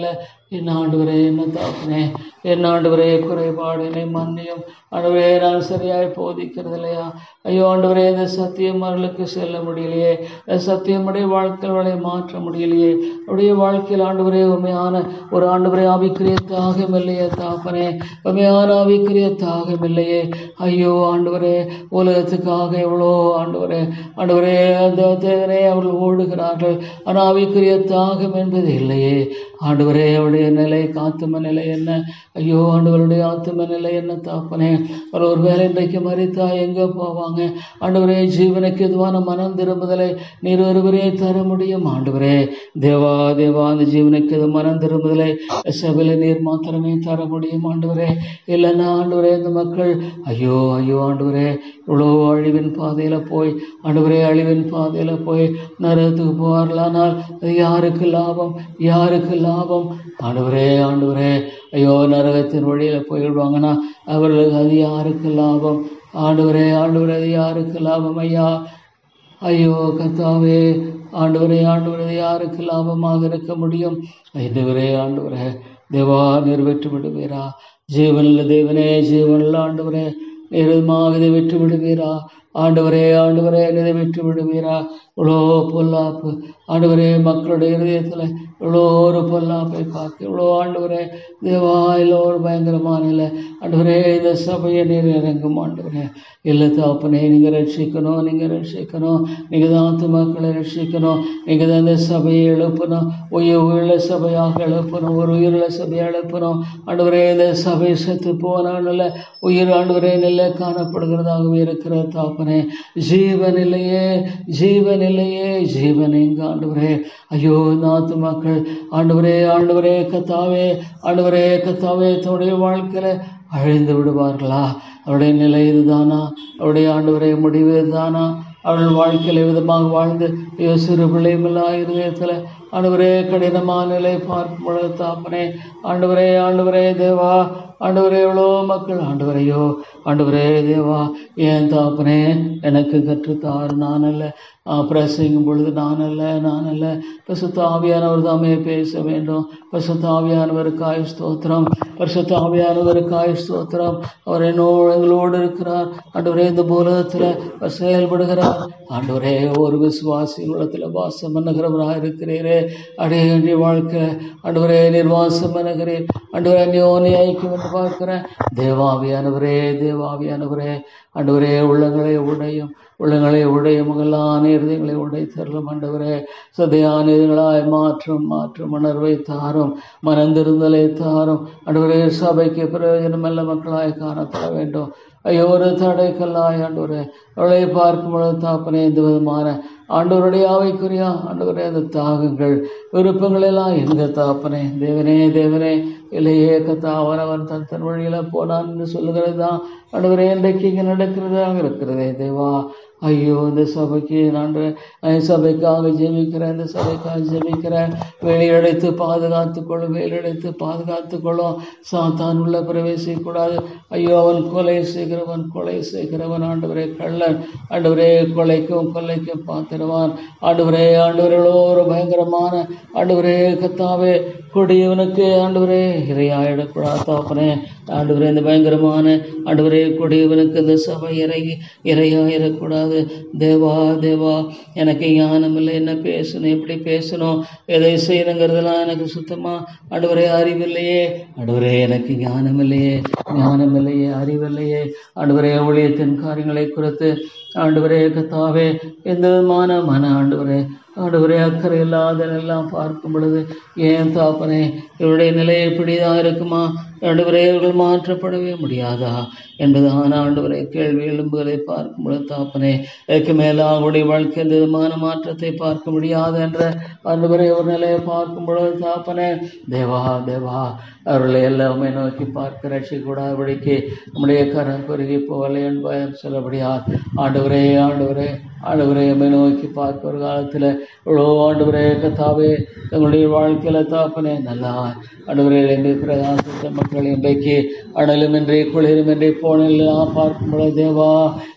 என் ஆண்டவரே என்ன தாப்பனே என் ஆண்டவரே குறைபாடு என்னை மன்னியும் ஆண்டவரே நான் சரியாய் போதிக்கிறது இல்லையா ஐயோ ஆண்டவரே இந்த சத்தியம் அவர்களுக்கு செல்ல முடியலையே இந்த சத்தியமுடைய வாழ்க்கைகளை மாற்ற முடியலையே அவருடைய வாழ்க்கையில் ஆண்டவரே உண்மையான ஒரு ஆண்டவரே ஆவிக்குரிய தாகம் இல்லையே தாப்பனே உண்மையான ஆவிக்குரிய தாகம் இல்லையே ஐயோ ஆண்டவரே உலகத்துக்காக எவ்வளோ ஆண்டவரே ஆண்டவரே அந்த தேவனே அவர்கள் ஓடுகிறார்கள் ஆனால் ஆவிக்குரிய தாகம் என்பது இல்லையே ஆண்டவரே அவருடைய நிலை காத்தும நிலை என்ன ஐயோ ஆண்டவருடைய ஆத்தும நிலை என்ன தாப்பனே அவர் ஒரு வேலை இன்றைக்கு மறித்தா எங்கே போவாங்க ஆண்டவரே ஜீவனுக்கு எதுவான மனம் திரும்புதலை நீர் ஒருவரே தர முடியும் ஆண்டவரே தேவா தேவா அந்த ஜீவனுக்கு எது மனம் திரும்புதலை சபையில நீர் மாத்திரமே தர முடியும் ஆண்டவரே இல்லைன்னா ஆண்டவரே இந்த மக்கள் ஐயோ ஐயோ ஆண்டவரே இவ்வளோ அழிவின் பாதையில் போய் ஆண்டவரே அழிவின் பாதையில் போய் நரகத்துக்கு போவார்களானால் அது யாருக்கு லாபம் யாருக்கு லாபம் ஆண்டவரே ஆண்டவரே ஐயோ நரகத்தின் வழியில் போயிடுவாங்கன்னா அவர்களுக்கு அது யாருக்கு லாபம் ஆண்டவரே ஆண்டவரே அது யாருக்கு லாபம் ஐயா ஐயோ கத்தாவே ஆண்டவரே ஆண்டவரே அது யாருக்கு லாபமாக இருக்க முடியும் ஆண்டவரே ஆண்டவரே தேவா நிறைவேற்றி விடுவீரா ஜீவனில் தேவனே ஜீவனில் ஆண்டவரே நிறமாக இதை விட்டு விடுவீரா ஆண்டவரே ஆண்டவரே இதை விட்டு விடுவீரா இவ்வளோ பொல்லாப்பு ஆண்டவரே மக்களுடைய இருதயத்தில் இவ்வளோ ஒரு பொல்லாப்பை பார்க்க இவ்வளோ ஆண்டவரே தேவா இல்லை ஒரு பயங்கரமான இல்லை ஆண்டவரே இந்த சபையை நீர் இறங்கும் ஆண்டவரே இல்லை தாப்பனே நீங்கள் ரட்சிக்கணும் நீங்கள் ரட்சிக்கணும் நீங்கள் தான் ஆத்து மக்களை ரட்சிக்கணும் நீங்கள் தான் இந்த சபையை எழுப்பணும் உயிர் உள்ள சபையாக எழுப்பணும் ஒரு உயிருள்ள சபையை எழுப்பணும் ஆண்டவரே இந்த சபை செத்து போனால உயிர் ஆண்டவரே நிலை காணப்படுகிறதாகவே இருக்கிற தாப்பனே ஜீவன் இல்லையே ஜீவன் இல்லையே ஜீவன் எங்க ஆண்டவரே ஐயோ நாத்து மக்கள் ஆண்டவரே ஆண்டவரே கத்தாவே ஆண்டவரே கத்தாவே தன்னுடைய வாழ்க்கையில அழிந்து விடுவார்களா அவருடைய நிலை இதுதானா அவருடைய ஆண்டவரே முடிவு இதுதானா அவர்கள் வாழ்க்கையில விதமாக வாழ்ந்து ஐயோ சிறு பிள்ளைகளா இருதயத்தில் ஆண்டவரே கடினமான நிலை பார்க்கும் பொழுது தாப்பனே ஆண்டவரே ஆண்டவரே தேவா ஆண்டவரே எவ்வளோ மக்கள் ஆண்டவரையோ ஆண்டவரே தேவா ஏன் தாப்பனே எனக்கு கற்றுத்தாரு நான் அல்ல பிரசங்கும் பொழுது நான் அல்ல நான் அல்ல பசுத்த ஆவியானவர் தாமே பேச வேண்டும் பசுத்த ஆவியானவருக்காய் ஸ்தோத்திரம் பரிசுத்த ஆவியானவருக்காய் ஸ்தோத்திரம் அவர் என்னோடு எங்களோடு இருக்கிறார் ஆண்டவரே இந்த பூலகத்தில் செயல்படுகிறார் ஆண்டவரே ஒரு விசுவாசி உள்ளத்தில் வாசம் பண்ணுகிறவராக இருக்கிறீரே அடைய வாழ்க்கை ஆண்டவரே நிர்வாசம் பண்ணுகிறேன் ஆண்டவரே அந்யோனி ஐக்கியம் என்று பார்க்கிறேன் தேவாவியானவரே தேவாவியானவரே ஆண்டவரே உள்ளங்களை உடையும் உள்ளங்களை உடைய மகளான இருதயங்களை உடை தரலும் ஆண்டவரே சதையான இதுகளாய் மாற்றும் மாற்றும் உணர்வை தாரும் மனந்திருந்தலை தாரும் ஆண்டவரே சபைக்கு பிரயோஜனமல்ல மக்களாய் காணப்பட வேண்டும் ஐயோ ஒரு தடைக்கல்லாய் ஆண்டவரே அவளை பார்க்கும் பொழுது தாப்பனே எந்த விதமான ஆண்டவருடைய ஆவைக்குரியா ஆண்டவரே அந்த தாகங்கள் விருப்பங்கள் எல்லாம் எங்க தாப்பனே தேவனே தேவனே இல்லையே கத்தா அவனவன் தன் தன் வழியில போனான் என்று சொல்லுகிறது தான் ஆண்டவரே இன்றைக்கு இங்கே நடக்கிறதாக இருக்கிறதே தேவா ஐயோ இந்த சபைக்கு நான் சபைக்காக ஜெபிக்கிறேன் இந்த சபைக்காக ஜெபிக்கிறேன் வெளியடைத்து பாதுகாத்து கொள்ளும் வெளியடைத்து பாதுகாத்து கொள்ளும் சாத்தான் உள்ள பிரவேசிக்கக்கூடாது ஐயோ அவன் கொலை செய்கிறவன் கொலை செய்கிறவன் ஆண்டவரே கள்ளன் ஆண்டவரே கொலைக்கும் கொலைக்கும் பார்த்திருவான் ஆண்டவரே ஆண்டவர்களோ ஒரு பயங்கரமான ஆண்டவரே கத்தாவே கொடியவனுக்கு ஆண்டவரே இறையாயிடக்கூடாது தாப்பனே ஆண்டவரே இந்த பயங்கரமான ஆண்டவரே கொடியவனுக்கு இந்த சபை இறங்கி இறையாயிடக்கூடாது தேவா தேவா எனக்கு ஞானம் இல்லை என்ன பேசணும் எப்படி பேசணும் எதை செய்யணுங்கிறதெல்லாம் எனக்கு சுத்தமா ஆண்டவரே அறிவில்லையே ஆண்டவரே எனக்கு ஞானம் இல்லையே ஞானம் இல்லையே அறிவில்லையே ஆண்டவரே ஊழியத்தின் காரியங்களை குறித்து ஆண்டவரே கத்தாவே எந்த விதமான மன ஆண்டவரே ஆண்டவரே அக்கறை இல்லாதனெல்லாம் பார்க்கும் பொழுது ஏன் தாப்பனே இவருடைய நிலை இப்படிதான் இருக்குமா ஆண்டவரே இவர்கள் மாற்றப்படவே முடியாதா என்பதான ஆண்டவரை கேள்வி எலும்புகளை பார்க்கும் பொழுது தாப்பனே இதற்கு மேல அவருடைய வாழ்க்கை எந்த விதமான மாற்றத்தை பார்க்க முடியாது என்ற ஆண்டவரை ஒரு நிலையை பார்க்கும் பொழுது தாப்பனே தேவா தேவா அவர்களை எல்லாமே நோக்கி பார்க்க ரட்சிக்கூடாதபடிக்கு நம்முடைய கரம் குறுகி போகலை என்பயம் சொல்லபடியார் ஆண்டவரே ஆண்டவரே ஆண்டவரே நம்மை நோக்கி பார்க்க ஒரு காலத்தில் இவ்வளோ ஆண்டவரே கத்தாவே தங்களுடைய வாழ்க்கையில தாப்பனே நல்லா ஆண்டவரே என்று பிரகாசித்த மக்கள் இன்றைக்கு அனலுமின்றி குளிருமின்றி போனெல்லாம் பார்க்கும் பொழுது தேவா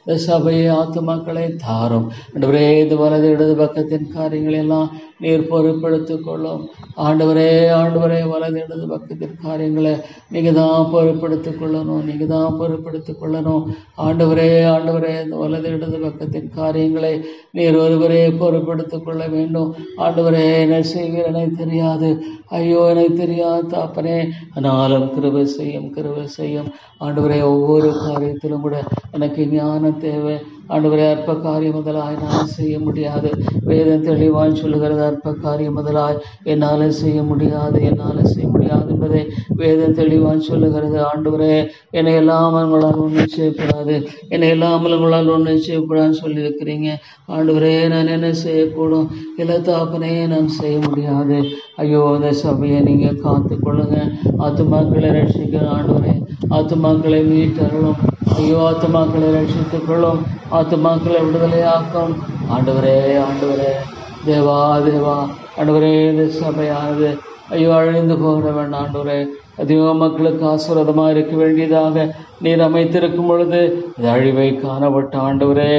இந்த சபையை ஆத்துமாக்களை தாரும் ஆண்டவரே இந்த வலது இடது பக்கத்தின் காரியங்களை எல்லாம் நீர் பொறுப்படுத்திக் கொள்ளும் ஆண்டவரே ஆண்டவரே வலது இடது பக்கத்தின் காரியங்களை நீங்கள் தான் பொறுப்படுத்திக் கொள்ளணும் நீங்கள் தான் பொறுப்படுத்திக் கொள்ளணும் ஆண்டவரே ஆண்டவரே இந்த வலது இடது பக்கத்தின் காரியங்களை நீர் ஒருவரே பொறுப்படுத்திக் கொள்ள வேண்டும் ஆண்டவரே என்ன செய்கிறேனே தெரியாது ஐயோ எனக்கு தெரியாது தாப்பனே ஆனாலும் கிருபை செய்யும் கிருபை செய்யும் ஆண்டவரே ஒவ்வொரு காரியத்திலும் கூட எனக்கு ஞானம் தேவை ஆண்டவரே அற்ப காரியம் முதலாய் நான் செய்ய முடியாது வேதம் தெளிவாய் சொல்லுகிறது அற்ப காரியம் முதலாய் என்னால் செய்ய முடியாது என்னால் செய்ய முடியாது என்பதை வேதம் தெளிவாய் சொல்லுகிறது ஆண்டவரே என்னை இல்லாமல் உங்களால் ஒன்றும் செய்யக்கூடாது என்னை இல்லாமல் உங்களால் ஒன்றும் செய்யக்கூடாதுன்னு சொல்லியிருக்கிறீங்க ஆண்டவரே நான் என்ன செய்யக்கூடும் இல்லை தாப்பனே நான் செய்ய முடியாது ஐயோ இந்த சபையை நீங்கள் காத்து கொள்ளுங்க ஆத்துமாக்களை ரட்சிக்க ஆண்டவரே ஆத்துமாக்களை மீட்டருளும் ஐயோ ஆத்துமாக்களை ரட்சித்துக் கொள்ளும் ஆத்துமாக்களை விடுதலையாக்கும் ஆண்டவரே ஆண்டவரே தேவா தேவா ஆண்டவரே இந்த சபையானது ஐயோ அழிந்து போகிற வேண்டாம் ஆண்டவரே அதிக மக்களுக்கு ஆசீர்வாதமாக இருக்க வேண்டியதாக நீர் அமைத்திருக்கும் பொழுது அது அழிவை காணப்பட்ட ஆண்டவரே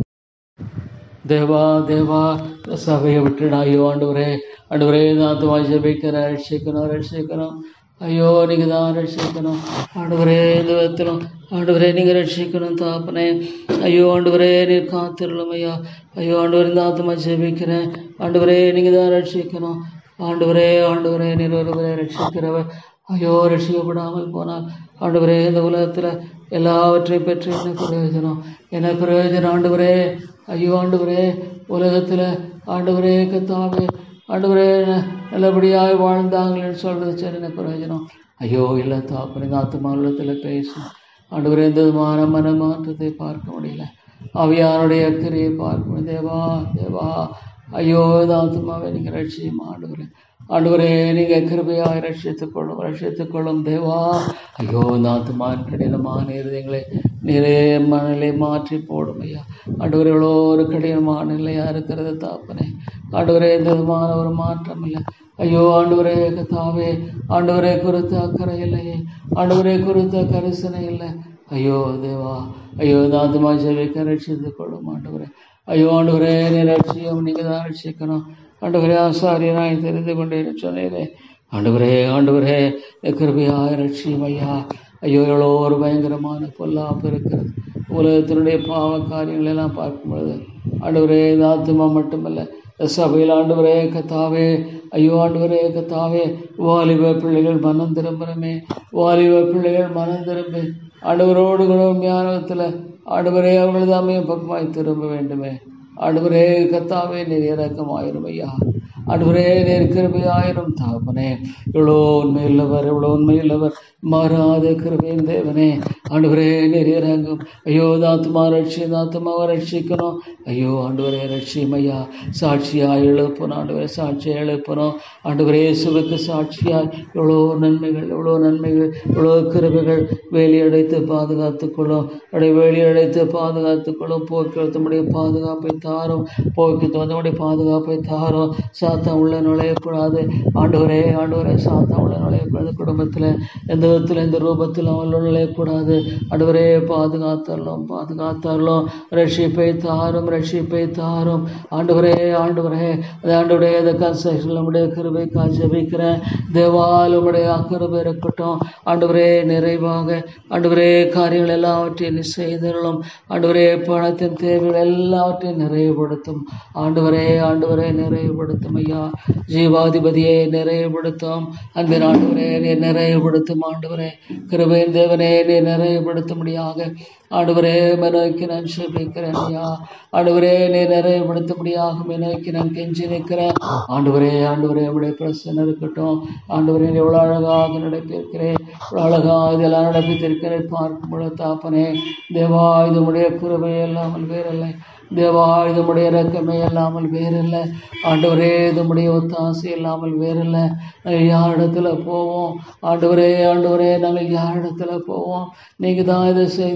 தேவா தேவா இந்த சபையை விட்டுடா ஐயோ ஆண்டவரே ஆண்டவரே நாத்துமா ஜெபிக்கிறேன் ரட்சிக்கணும் ரட்சிக்கணும் ஐயோ நீங்கள் தான் ரட்சிக்கணும் ஆண்டவரே இந்த விதத்திலும் ஆண்டவரே நீங்கள் ரட்சிக்கணும் தாப்பனே ஐயோ ஆண்டவரே நீர் காத்திரலும் ஐயா ஐயோ ஆண்டவரே இந்த ஆத்மா ஜெபிக்கிறேன் ஆண்டவரே நீங்கள் தான் ரட்சிக்கணும் ஆண்டவரே ஆண்டவரே நீர் ஒருவரே ரட்சிக்கிறவர் ஐயோ ரட்சிக்கப்படாமல் போனால் ஆண்டவரே இந்த உலகத்தில் எல்லாவற்றையும் பெற்று என்ன பிரயோஜனம் என்ன பிரயோஜனம் ஆண்டவரே ஐயோ ஆண்டவரே உலகத்தில் ஆண்டவரே கத்தாவே ஆண்டவரே ந- நல்லபடியாக வாழ்ந்தாங்களேன்னு சொல்கிறது சரி என்ன பிரயோஜனம் ஐயோ இல்லை தாப்பனே இந்த ஆத்மா உள்ளத்தில் பேசும் ஆண்டவரே எந்த விதமான மனமாற்றத்தை பார்க்க முடியல அவையாருடைய அக்கறையை பார்க்க முடியும் தேவா தேவா ஐயோ இந்த ஆத்மாவை நீங்கள் ரட்சியும் ஆண்டவரே ஆண்டவரே நீங்கள் கிருபையாக ரட்சித்துக் கொள்ளும் ரட்சித்துக் கொள்ளும் தேவா ஐயோ இந்த ஆத்மான் கடினமான இருதயங்களை நிறைய மனநிலை மாற்றி போடும் ஐயா ஆண்டவரே எவ்வளோ ஒரு கடினமான நிலையாக இருக்கிறது தாப்பனே ஆண்டவரே எந்த விதமான ஒரு மாற்றம் இல்லை ஐயோ ஆண்டவரே கத்தாவே ஆண்டவரே குறித்த அக்கறை இல்லையே ஆண்டவரே குறித்த கரிசனை இல்லை ஐயோ தேவா ஐயோ இந்த ஆத்மா ஜெபிக்க ரட்சித்துக் கொள்ளும் ஆண்டவரே ஐயோ ஆண்டவரே நீ ரட்சியம் நீங்கள் தான் ரட்சிக்கணும் ஆண்டவரே ஆசாரியனாய் தெரிந்து கொண்டே சொன்னீரே ஆண்டவரே ஆண்டவரே கிருபையாய் ரட்சியம் ஐயா ஐயோ எவ்வளோ ஒரு பயங்கரமான பொல்லாப்பு இருக்கிறது உலகத்தினுடைய பாவ காரியங்கள் எல்லாம் பார்க்கும் பொழுது ஆண்டவரே இந்த ஆத்மா மட்டுமல்ல இந்த சபையில் ஆண்டவரே கத்தாவே ஐயோ ஆண்டவரே கத்தாவே வாலிப பிள்ளைகள் மனம் திரும்புகிறமே வாலிப பிள்ளைகள் மனம் திரும்பி ஆண்டவரோடு கூட ஞானத்தில் ஆண்டவரே அவர்களது அமைய பக்கமாய் திரும்ப வேண்டுமே ஆண்டவரே கத்தாவே நீர் இறக்கமாயிரும் ஐயா ஆண்டவரே நீர் கிருபையாயிரும் தாப்பனே இவ்வளோ உண்மையுள்ளவர் இவ்வளோ உண்மையுள்ளவர் மாறாத கிருபையின் தேவனே ஆண்டவரே நீர் இறங்கும் ஐயோ தாத்துமா ரட்சி தாத்துமாவை ரட்சிக்கணும் ஐயோ ஆண்டவரே ரட்சியும் ஐயா சாட்சியாய் எழுப்பணும் ஆண்டவரே சாட்சியாக எழுப்பணும் ஆண்டவரே இயேசுவுக்கு சாட்சியாய் இவ்வளோ நன்மைகள் இவ்வளோ நன்மைகள் இவ்வளோ கிருபைகள் வேலி அடைத்து பாதுகாத்துக் கொள்ளும் அப்படியே வேலி அடைத்து பாதுகாத்துக் கொள்ளும் போக்குவரத்துடைய பாதுகாப்பை தாரும் போக்குவரத்துடைய பாதுகாப்பை தாரும் சாத்தம் உள்ள நுழையக்கூடாது ஆண்டவரே ஆண்டவரே சாத்தம் உள்ள நுழையக்கூடாது குடும்பத்தில் எந்த விதத்தில் எந்த ரூபத்தில் அவள் நுழையக்கூடாது ஆண்டவரே பாதுகாத்தரலாம் பாதுகாத்தரலாம் ரட்சிப்பை தாரும் ரட்சிப்பை தாரும் ஆண்டவரே ஆண்டவரே அது ஆண்டவரே அந்த கன்ஸ்ட்ரக்ஷன் நம்முடைய கிருபை ஜெபிக்கிறேன் தேவால் உம்முடைய அக்கிருபை இருக்கட்டும் ஆண்டவரே நிறைவாக ஆண்டவரே காரியங்கள் எல்லாவற்றையும் நீ செய்தருளும் ஆண்டவரே பணத்தின் தேவைகள் எல்லாவற்றையும் நிறைவுபடுத்தும் ஆண்டவரே ஆண்டவரே நிறைவுபடுத்தும் ஐயா ஜீவாதிபதியை நிறைவுபடுத்தும் அன்பின் ஆண்டவரே நீ நிறைவுபடுத்தும் ஆண்டவரே கிருபையின் தேவனே நீ நிறைவுபடுத்தும்படியாக ஆண்டவரே நோக்கி நான் செபிக்கிறேன் ஐயா ஆண்டவரே நீ நிறைவுபடுத்தும்படியாக நோக்கி நான் கெஞ்சி நிற்கிறேன் ஆண்டவரே ஆண்டவரே உடைய பிரசன்னம் இருக்கட்டும் ஆண்டவரே நீ எவ்வளோ அழகாக நடப்பிருக்கிறேன் இவ்வளோ அழகாக இதெல்லாம் நடப்பித்திருக்கிறேன் பார்க்கும் பொழுது தாப்பனே தேவா இது உடைய குருவை இல்லாமல் வேறில்லை தேவா இது உடைய இறக்கமே இல்லாமல் வேறில்லை ஆண்டவரே இது உடைய ஒத்தாசை இல்லாமல் வேறில்லை நாங்கள் யார் இடத்துல போவோம் ஆண்டவரே ஆண்டவரே நாங்கள் யார் இடத்துல போவோம் நீங்கள் தான் இதை செய்திருக்கிறீங்க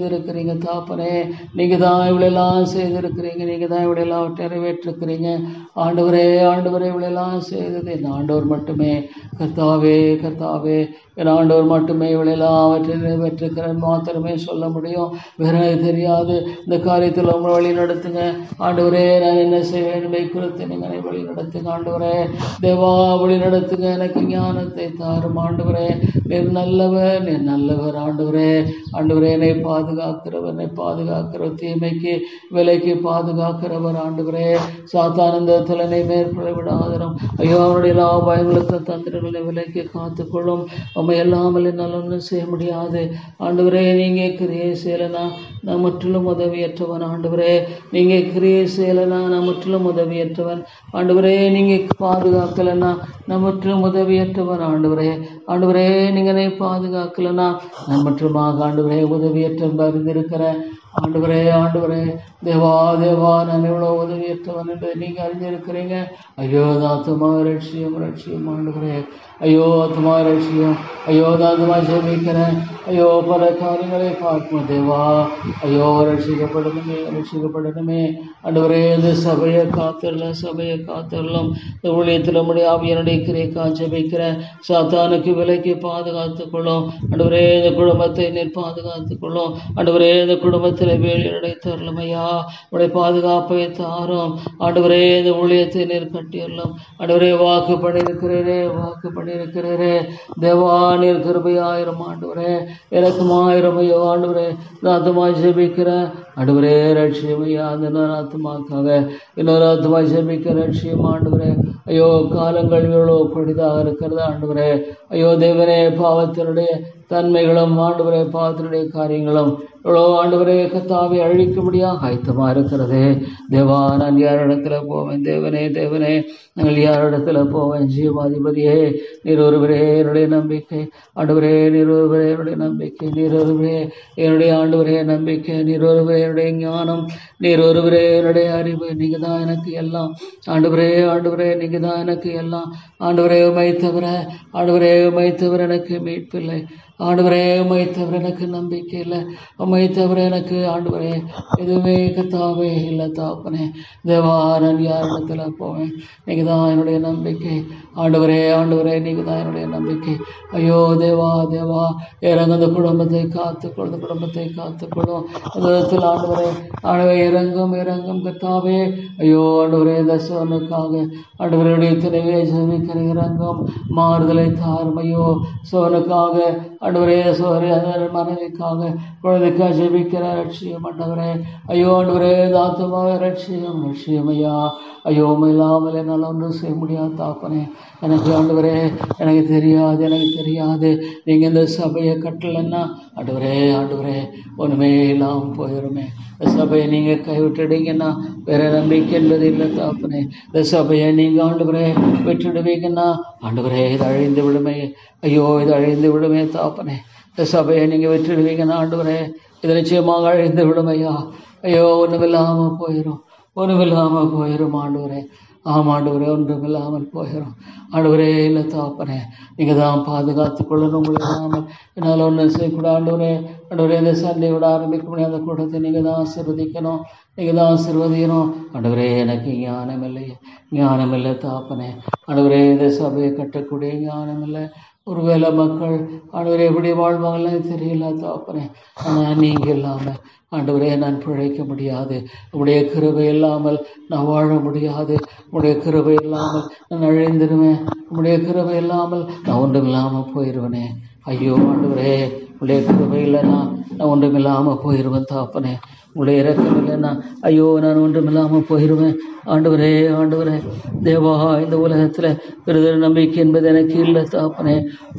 செய்திருக்கிறீங்க தாப்பனே நீங்க தான் இவ்வளெல்லாம் செய்திருக்கிறீங்க நீங்க தான் இவ்வளெல்லாம் நிறைவேற்றிருக்கிறீங்க ஆண்டவரே ஆண்டவரே இவ்வளெல்லாம் செய்தது இந்த ஆண்டவர் மட்டுமே கர்த்தாவே கர்த்தாவே என் ஆண்டவர் மட்டுமே இவ்வளெல்லாம் அவற்றை நிறைவேற்றிருக்கிறேன் மாத்திரமே சொல்ல முடியும் வேற எனக்கு தெரியாது இந்த காரியத்தில் உங்களை வழி நடத்துங்க ஆண்டவரே நான் என்ன செய்வேன் என்பதை குறித்து நீங்கள் வழி நடத்துங்க ஆண்டவரே தேவா வழி நடத்துங்க எனக்கு ஞானத்தை தாரும் ஆண்டவரே நீர் நல்லவர் நீர் நல்லவர் ஆண்டவரே ஆண்டவரே என்னை பாதுகாக்கிறவர் என்னை பாதுகாக்கிறவர் தீமைக்கு விலைக்கு பாதுகாக்கிறவர் ஆண்டவரே சாத்தானந்தத்தில் என்னை மேற்கொள்ள விடாதரும் ஐயோ அவருடைய எல்லா பயங்களுக்கு தந்திரங்களை விலைக்கு காத்துக்கொள்ளும் உண்மை எல்லாமல் என்னால் ஒன்றும் செய்ய முடியாது ஆண்டவரே நீங்க கிரியை செய்யலைனா நான் முற்றிலும் உதவியற்றவன் ஆண்டவரே நீங்க கிரியை செய்யலைனா நான் முற்றிலும் உதவியற்றவன் ஆண்டவரே நீங்க பாதுகாக்கலைன்னா நான் முற்றிலும் உதவியற்றவன் ஆண்டவரே ஆண்டவரே நீங்க என்னை பாதுகாக்கலைன்னா நான் முற்றுமாக ஆண்டவரே உதவியற்ற அறிந்திருக்கிறேன் ஆண்டவரே ஆண்டவரே தேவா தேவா நான் எவ்வளோ உதவியற்றவன் என்பதை நீங்கள் அறிஞ்சிருக்கிறீங்க ஐயோ தாத்தமா ரட்சியம் ரட்சியம் ஆண்டவரே ஐயோ ஆத்மா ரட்சியம் ஐயோ தாத்தமா ஜெபிக்கிறேன் ஐயோ பல காரியங்களை பார்க்கும் தேவா ஐயோ ரட்சிக்கப்படணுமே ரட்சிக்கப்படணுமே ஆண்டவரே இந்த சபையை காத்துடலாம் சபையை காத்துடலாம் இந்த ஊழியத்தில் நம்முடைய ஆவியனுடைய கிரைக்கா ஜெபிக்கிறேன் சாத்தானுக்கு விலைக்கு பாதுகாத்துக் கொள்ளும் ஆண்டவரே இந்த குடும்பத்தை நீர் பாதுகாத்துக் கொள்ளும் ஆண்டவரே இந்த குடும்பத்தில் வேலையடை தரலும் ஐயா உடைய பாதுகாப்பை தாரும் ஆண்டவரே இந்த ஊழியத்தை நீர் கட்டியறலாம் ஆண்டவரே வாக்கு பண்ணியிருக்கிறீரே வாக்கு பண்ணியிருக்கிறீரே தேவா நீர் கிருபையாயிரம் ஆண்டவரே இறக்குமாயிரம் ஐயோ ஆண்டவரே நாத்தமா ஜெபிக்கிறேன் ஆண்டவரே ரட்சியம் ஐயா அந்த இன்னொரு ஆத்மாக்காக இன்னொரு ஆத்மா ஜெபிக்க ரட்சியம் ஆண்டவரே ஐயோ காலங்கள் இவ்வளோ கொடிதாக இருக்கிறது ஆண்டவரே ஐயோ தேவனே பாவத்தினுடைய தன்மைகளும் ஆண்டவரே பாவத்தினுடைய காரியங்களும் இவ்வளோ ஆண்டவரே கத்தாவை அழிக்கும்படியாக ஆயத்தமாக இருக்கிறதே தேவா நான் யாரிடத்துல போவேன் தேவனே தேவனே நாங்கள் யாரிடத்துல போவேன் ஜீவாதிபதியே நீர் ஒருவரே என்னுடைய நம்பிக்கை ஆண்டவரே நீர் ஒருவரே என்னுடைய நம்பிக்கை நீர் ஒருவரே என்னுடைய ஆண்டவரே நம்பிக்கை நீர் ஒருவரே என்னுடைய ஞானம் நீர் ஒருவரே என்னுடைய அறிவு நீங்க தான் எனக்கு எல்லாம் ஆண்டவரே ஆண்டவரே நீங்க தான் எனக்கு எல்லாம் ஆண்டவரே உமை தவிர ஆண்டவரே உமை தவிர எனக்கு மீட்பில்லை ஆண்டவரே உமை தவிர எனக்கு நம்பிக்கை இல்லை உமை தவிர எனக்கு ஆண்டவரே எதுவுமே கத்தாவே இல்லை தாப்பனே தேவா நான் யார் இடத்துல போவேன் நீங்கள் தான் என்னுடைய நம்பிக்கை ஆண்டவரே ஆண்டவரே நீங்கள் தான் என்னுடைய நம்பிக்கை ஐயோ தேவா தேவா இறங்க அந்த குடும்பத்தை காத்துக்கொள் அந்த குடும்பத்தை காத்துக்கொள்ளும் அந்த விதத்தில் ஆண்டவரே ஆண்டவரே இறங்கும் இறங்கும் கத்தாவே ஐயோ ஆண்டவரே இந்த சோனுக்காக ஆண்டவருடைய துணைவே ஜெபிக்கிற இறங்கும் மாறுதலை தாரும் ஐயோ சோனுக்காக ஆண்டவரே சோரி மனைவிக்காக குழந்தைக்காக ஜெபிக்கிற ரட்சியம் ஆண்டவரே ஐயோ ஆண்டவரே தாத்தமாக ரட்சியம் ரட்சியம் ஐயா ஐயோ இல்லாமல் என்னால் ஒன்றும் செய்ய முடியாது தாப்பனே எனக்கு ஆண்டவரே எனக்கு தெரியாது எனக்கு தெரியாது நீங்கள் இந்த சபையை கட்டலைன்னா ஆண்டவரே ஆண்டவரே ஒன்றுமே இல்லாமல் போயிடுமே இந்த சபையை நீங்கள் கைவிட்டுடுங்கன்னா வேற நம்பிக்கை என்பது இல்லை தாப்பனே இந்த சபையை நீங்கள் ஆண்டவரே விட்டுடுவீங்கன்னா ஆண்டவரே இது அழிந்து விடுமே ஐயோ இது அழிந்து விடுமே தாப்பனே இந்த சபையை நீங்கள் விட்டுடுவீங்கன்னா ஆண்டவரே இது நிச்சயமாக அழிந்து விடும் ஐயா ஐயோ ஒன்றுமில்லாமல் போயிடும் ஒன்றுமில்லாமல் போயிடும் ஆண்டவரே ஆமாம் ஆண்டவரே ஒன்றுமில்லாமல் போயிடும் ஆண்டவரே இல்லை தாப்பனே நீங்கள் தான் பாதுகாத்து கொள்ளணும் உங்களை இல்லாமல் என்னால் ஒன்றும் செய்யக்கூடாது ஆண்டவரே ஆண்டவரே இந்த சண்டையோட ஆரம்பிக்க முடியாத அந்த கூட்டத்தை நீங்கள் தான் ஆசீர்வதிக்கணும் நீங்கள் தான் ஆசீர்வதிக்கணும் ஆண்டவரே எனக்கு ஞானம் இல்லை ஞானம் இல்லை தாப்பனே ஆண்டவரே இந்த சபையை கட்டக்கூடிய ஞானம் இல்லை ஒருவேளை மக்கள் ஆண்டவரே எப்படி வாழ்வாங்கலாம் தெரியல தாப்பனே ஆனால் நீங்கள் இல்லாமல் ஆண்டவரே நான் பிழைக்க முடியாது உடைய கிருபை இல்லாமல் நான் வாழ முடியாது உடைய கிருபை இல்லாமல் நான் அழிந்துடுவேன் உடைய கிருபை இல்லாமல் நான் ஒன்றும் இல்லாமல் போயிடுவேனே ஐயோ ஆண்டவரே உடைய கிருபை இல்லைன்னா நான் ஒன்றும் இல்லாமல் போயிடுவேன் தாப்பனே உங்களுடைய இறக்கம் இல்லைன்னா ஐயோ நான் ஒன்றும் இல்லாமல் போயிடுவேன் ஆண்டவரே ஆண்டவரே தேவா இந்த உலகத்தில் விருது நம்பிக்கை என்பது எனக்கு இல்லை தாப்பனே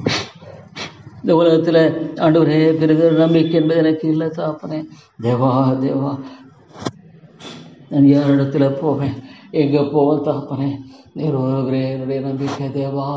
இந்த உலகத்தில் ஆண்டவரே பிறகு நம்பிக்கை என்பது எனக்கு இல்லை தாப்பனே தேவா தேவா நான் யார் இடத்துல போவேன் எங்கே போவேன் தாப்பனே நீர் ஒருவரே என்னுடைய நம்பிக்கை தேவா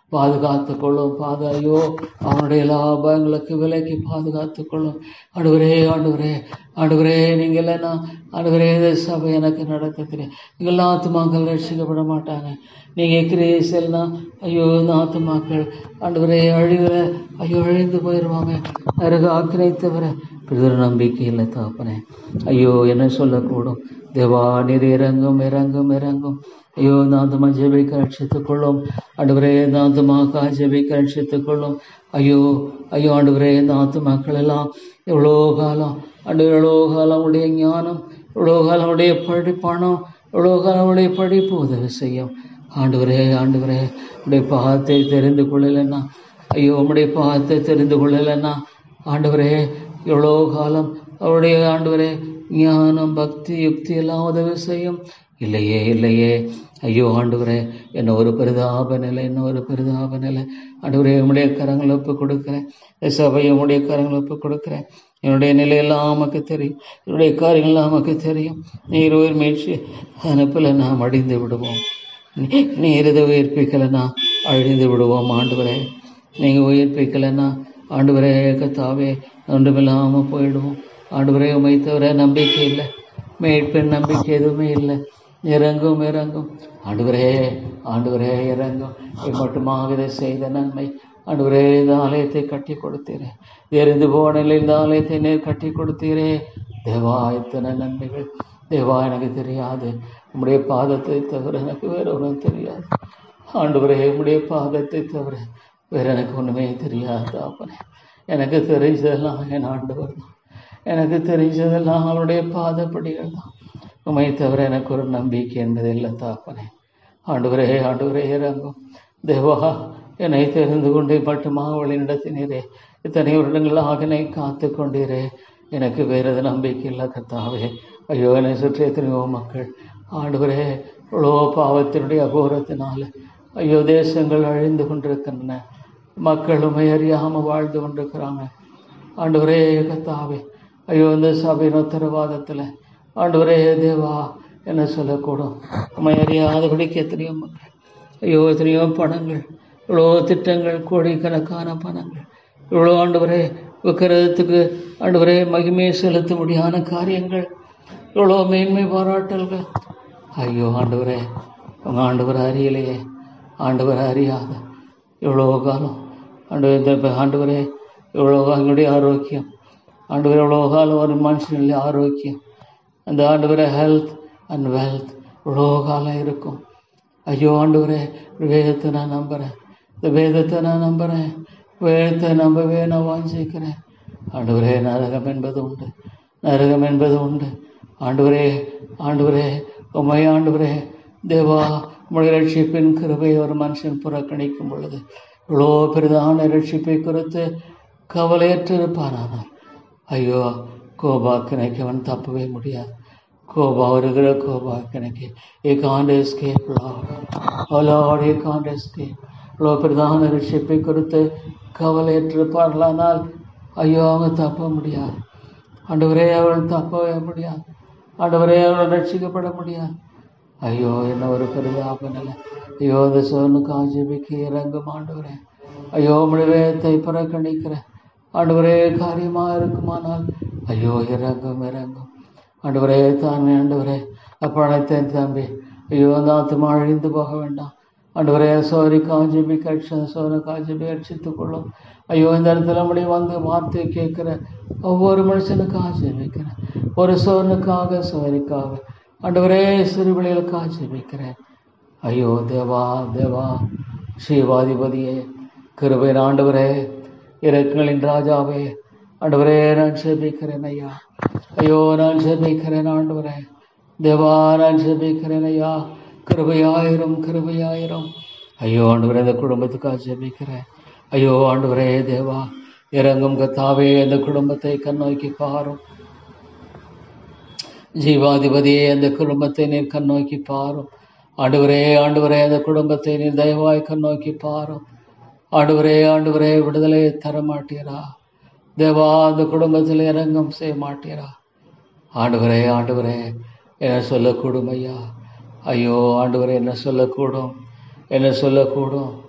பாதுகாத்து கொள்ளும் பாது ஐயோ அவனுடைய எல்லா பயங்களுக்கு விலைக்கு பாதுகாத்து கொள்ளும் ஆண்டவரே ஆண்டவரே ஆண்டவரே நீங்கள் இல்லைன்னா ஆண்டவரே இந்த சபை எனக்கு நடத்த தெரியும் நீங்கள் ஆத்துமாக்கள் ரட்சிக்கப்பட மாட்டாங்க நீங்கள் கிரேசல்னா ஐயோ இந்த ஆத்துமாக்கள் ஆண்டவரே அழிவில் ஐயோ அழிந்து போயிடுவாங்க நரக ஆக்கினை தவிர பெரிய நம்பிக்கை இல்லை தாப்பனே ஐயோ என்ன சொல்லக்கூடும் தேவா நீர் இறங்கும் இறங்கும் இறங்கும் ஐயோ நாந்தமா ஜெபிக்க ரட்சித்துக் கொள்ளும் ஆண்டவரே நாந்தமாக்கா ஜெபிக்க ரட்சித்துக் கொள்ளும் ஐயோ ஐயோ ஆண்டவரே இந்த ஆத்துமாக்கள் எல்லாம் எவ்வளோ காலம் ஆண்டு எவ்வளோ காலம் உடைய ஞானம் எவ்வளோ காலம் உடைய படி பணம் எவ்வளோ காலம் உடைய படிப்பு உதவி செய்யும் ஆண்டவரே ஆண்டவரே உடைய பாகத்தை தெரிந்து கொள்ளலைன்னா ஐயோ உம்முடைய பாகத்தை தெரிந்து கொள்ளலைன்னா ஆண்டவரே எவ்வளோ காலம் அவருடைய ஆண்டவரே ஞானம் பக்தி யுக்தி எல்லாம் உதவி செய்யும் இல்லையே இல்லையே ஐயோ ஆண்டவரே என்ன ஒரு பெரிதாப நிலை என்ன ஒரு பெரிதாப நிலை ஆண்டவரே உம்முடைய கரங்களை ஒப்பு கொடுக்குறேன் இந்த சபையை உம்முடைய கரங்களை ஒப்பு கொடுக்குறேன் என்னுடைய நிலையெல்லாம் நமக்கு தெரியும் என்னுடைய காரியங்கள்லாம் நமக்கு தெரியும் நீர் உயிர் மீட்சி அனுப்பல நாம் அடிந்து விடுவோம் நீ- நீர் இதை உயிர்ப்பிக்கலைன்னா அழிந்து விடுவோம் ஆண்டவரே நீங்கள் உயிர்ப்பிக்கலைன்னா ஆண்டவரே கத்தாவே ஒன்றுமில்லாமல் போயிடுவோம் ஆண்டவரே உமை தவிர நம்பிக்கை இல்லை மீட்பின் நம்பிக்கை எதுவுமே இல்லை இறங்கும் இறங்கும் ஆண்டவரே ஆண்டவரே இறங்கும் இது மட்டுமாக இதை செய்த நன்மை ஆண்டவரே இந்த ஆலயத்தை கட்டி கொடுத்தீரே எரிந்து போன நிலையில் இந்த ஆலயத்தை நேர் கட்டி கொடுத்தீரே தேவா இத்தனை நன்மைகள் தேவா எனக்கு தெரியாது உம்முடைய பாதத்தை தவிர எனக்கு வேற ஒன்றும் தெரியாது ஆண்டவரே உம்முடைய பாதத்தை தவிர வேற எனக்கு ஒன்றுமே தெரியாது அப்பனே எனக்கு தெரிஞ்சதெல்லாம் என் ஆண்டவர் தான் எனக்கு தெரிஞ்சதெல்லாம் அவருடைய பாதப்படிகள் தான் உமை தவிர எனக்கு ஒரு நம்பிக்கை என்பது இல்லை தாப்பனே ஆண்டவரே ஆண்டவரே இறங்கும் தேவா என்னை தெரிந்து கொண்டு மட்டுமாக வழி நடத்தினீரே இத்தனை வருடங்களாக என்னை காத்து கொண்டீரே எனக்கு வேறு எது நம்பிக்கை இல்லை கர்த்தாவே ஐயோ என்னை சுற்றி எத்தனையோ மக்கள் ஆண்டவரே இவ்வளோ பாவத்தினுடைய அகோரத்தினால ஐயோ தேசங்கள் அழிந்து கொண்டிருக்கின்றன மக்கள் உண்மை அறியாமல் வாழ்ந்து கொண்டிருக்கிறாங்க ஆண்டவரே கத்தாவே ஐயோ இந்த சபையின் உத்தரவாதத்தில் ஆண்டவரே தேவா என்ன சொல்லக்கூடும் உண்மை அறியாதபடிக்கு எத்தனையோ மக்கள் ஐயோ எத்தனையோ பணங்கள் இவ்வளோ திட்டங்கள் கோடிக்கணக்கான பணங்கள் இவ்வளோ ஆண்டவரே விக்கிரகத்துக்கு ஆண்டவரே மகிமையை செலுத்த முடியாத காரியங்கள் இவ்வளோ மேன்மை பாராட்டல்கள் ஐயோ ஆண்டவரே உங்கள் ஆண்டவர் அறியலையே ஆண்டவர் அறியாத இவ்வளோ காலம் ஆண்டவர் இந்த ஆண்டவரே இவ்வளோ எங்களுடைய ஆரோக்கியம் ஆண்டவர் எவ்வளோ காலம் ஒரு மனுஷனுடைய ஆரோக்கியம் அந்த ஆண்டவரே ஹெல்த் அண்ட் வெல்த் இவ்வளோ காலம் இருக்கும் ஐயோ ஆண்டவரே வேதத்தை நான் நம்புகிறேன் இந்த வேதத்தை நான் நம்புகிறேன் வேதத்தை நம்பவே நான் வாஞ்சிக்கிறேன் ஆண்டவரே நரகம் என்பது உண்டு நரகம் என்பது உண்டு ஆண்டவரே ஆண்டவரே உமை ஆண்டவரே தேவா உடைய ரட்சிப்பின் கிருபை ஒரு மனுஷன் புறக்கணிக்கும் பொழுது இவ்வளோ பெரிதான ரட்சிப்பை குறித்து கவலையற்றிருப்பானானால் ஐயோ கோபாக்கினைக்கு அவன் தப்பவே முடியாது கோபா வருகிற கோபாக்கினைக்கு I can't escape Lord I can't escape இவ்வளோ பிரதான ரட்சிப்பை குறித்து கவலையற்றிருப்பார்களானால் ஐயோ அவங்க தப்ப முடியாது ஆண்டவரே அவள் தப்பவே முடியாது ஆண்டவரே அவள் ரட்சிக்கப்பட முடியாது ஐயோ என்ன ஒரு பெரிதாப நிலை ஐயோ இந்த சோனுக்கு ஆஜீபிக்கு இறங்கும் ஆண்டவரே ஐயோ முடிவேத்தை புறக்கணிக்கிறேன் ஆண்டவரே காரியமாக இருக்குமானால் ஐயோ இறங்கும் இறங்கும் ஆண்டவரே தான் ஆண்டவரே அப்பழைத்தேன் தம்பி ஐயோ அந்த ஆத்மா அழிந்து போக வேண்டாம் ஆண்டவரே சோரி காஞ்சிபி கட்ச சோர காஞ்சிபி அடிச்சுத்துக் கொள்ளும் ஐயோ இந்த இடத்துல முடி வந்து வார்த்தை கேட்குற ஒவ்வொரு மனுஷனுக்காக ஜெபிக்கிறேன் ஒரு சோனுக்காக சோரிக்காக ஆண்டவரே சிறுபிள்ளைகளுக்காக ஜெபிக்கிறேன் ஐயோ தேவா தேவா ஸ்ரீவாதிபதியே கிருபையின் ஆண்டவரே இறக்கங்களின் ராஜாவே ஆண்டவரே நான் ஜெபிக்கிறேன் ஐயா ஐயோ நான் ஜெபிக்கிறேன் ஆண்டவரே தேவா நான் ஜெபிக்கிறேன் ஐயா கிருபையாயிரம் கிருபையாயிரம் ஐயோ ஆண்டவரே இந்த குடும்பத்துக்காக ஜெபிக்கிறேன் ஐயோ ஆண்டவரே தேவா இறங்கும் கத்தாவே இந்த குடும்பத்தை கண்ணோக்கி பாரும் ஜீவாதிபதியே அந்த குடும்பத்தை நீர் கண்ணோக்கி பாரும் ஆண்டவரே ஆண்டவரே அந்த குடும்பத்தை நீர் தயவாய் கண்ணோக்கி பாரும் ஆண்டவரே ஆண்டவரே விடுதலை தர மாட்டீரா தேவா அந்த குடும்பத்தில் இறங்கம் செய்ய மாட்டீரா ஆண்டவரே ஆண்டவரே என்ன சொல்லக்கூடும் ஐயா ஐயோ ஆண்டவரே என்ன சொல்லக்கூடும் என்ன சொல்லக்கூடும்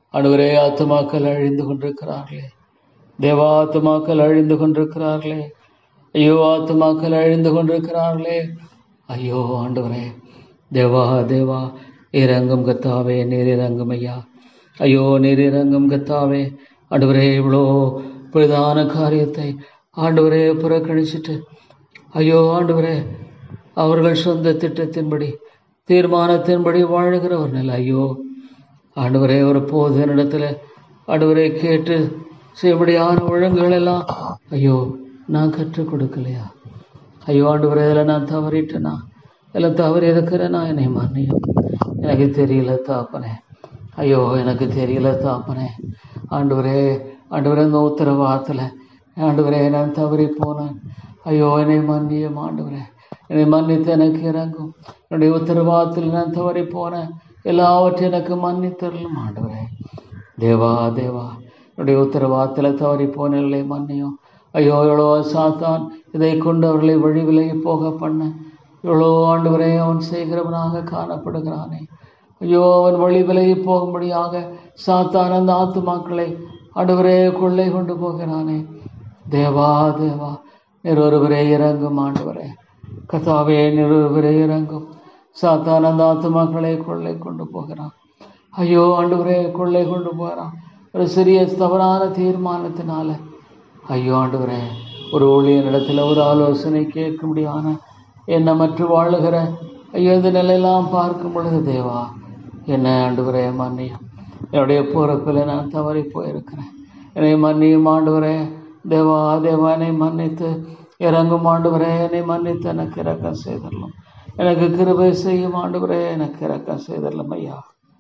ஆண்டவரே ஆத்துமாக்கள் அழிந்து கொண்டிருக்கிறார்களே தேவா ஆத்துமாக்கள் அழிந்து கொண்டிருக்கிறார்களே ஐயோ ஆத்துமாக்கள் அழிந்து கொண்டிருக்கிறார்களே ஐயோ ஆண்டவரே தேவா தேவா இறங்கும் கத்தாவே நீர் இறங்கும் ஐயா ஐயோ நீர் இறங்கும் கத்தாவே ஆண்டவரே இவ்வளோ பிரதான காரியத்தை ஆண்டவரே புறக்கணிச்சிட்டு ஐயோ ஆண்டவரே அவர்கள் சொந்த திட்டத்தின்படி தீர்மானத்தின்படி வாழுகிற ஒரு நிலை ஐயோ ஆண்டவரே ஒரு போது இடத்துல ஆண்டவரே கேட்டு செய்யபடியான ஒழுங்குகள் எல்லாம் ஐயோ நான் கற்றுக் கொடுக்கலையா ஐயோ ஆண்டவரே இதில் நான் தவறிட்டேனா இதில் தவறி இருக்கிறேனா என்னை மன்னியும் எனக்கு தெரியல தாப்பனே ஐயோ எனக்கு தெரியல தாப்பனே ஆண்டவரே ஆண்டவரே இந்த உத்தரவாதத்தில் ஆண்டவரே நான் தவறி போனேன் ஐயோ என்னை மன்னியும் ஆண்டவரே என்னை மன்னித்து எனக்கு இறங்கும் என்னுடைய உத்தரவாதத்தில் நான் தவறி போனேன் எல்லாவற்றையும் எனக்கு மன்னித்தரலும் ஆண்டவரே தேவா தேவா என்னுடைய உத்தரவாதத்தில் தவறி போனவர்களை மன்னியும் ஐயோ எவ்வளோ சாத்தான் இதை கொண்டு அவர்களை வழி விலகி போக பண்ண எவ்வளோ ஆண்டு வரை அவன் செய்கிறவனாக காணப்படுகிறானே ஐயோ அவன் வழி விலகி போகும்படியாக சாத்தான் அந்த ஆத்துமாக்களை ஆண்டவரே கொள்ளை கொண்டு போகிறானே தேவா தேவா நிறொருவரே இறங்கும் ஆண்டவரே கதாவே நிறொருவரே இறங்கும் சாத்தான் அந்த ஆத்துமாக்களை கொள்ளை கொண்டு போகிறான் ஐயோ ஆண்டவரே கொள்ளை கொண்டு போகிறான் ஒரு சிறிய தவறான தீர்மானத்தினால ஐயோ ஆண்டவரே ஒரு ஊழியனிடத்தில் ஒரு ஆலோசனை கேட்க முடியான என்னை மற்ற வாழுகிற ஐயோ இந்த நிலையெல்லாம் பார்க்கும் பொழுது தேவா என்ன ஆண்டவரே மன்னியும் என்னுடைய பிறப்பில் நான் தவறி போயிருக்கிறேன் என்னை மன்னியும் ஆண்டவரே தேவா தேவா என்னை மன்னித்து இறங்கும் ஆண்டவரே என்னை மன்னித்து எனக்கு இறக்கம் செய்தரலாம் எனக்கு கிருபை செய்யும் ஆண்டவரே எனக்கு இறக்கம் செய்தரலாம் ஐயா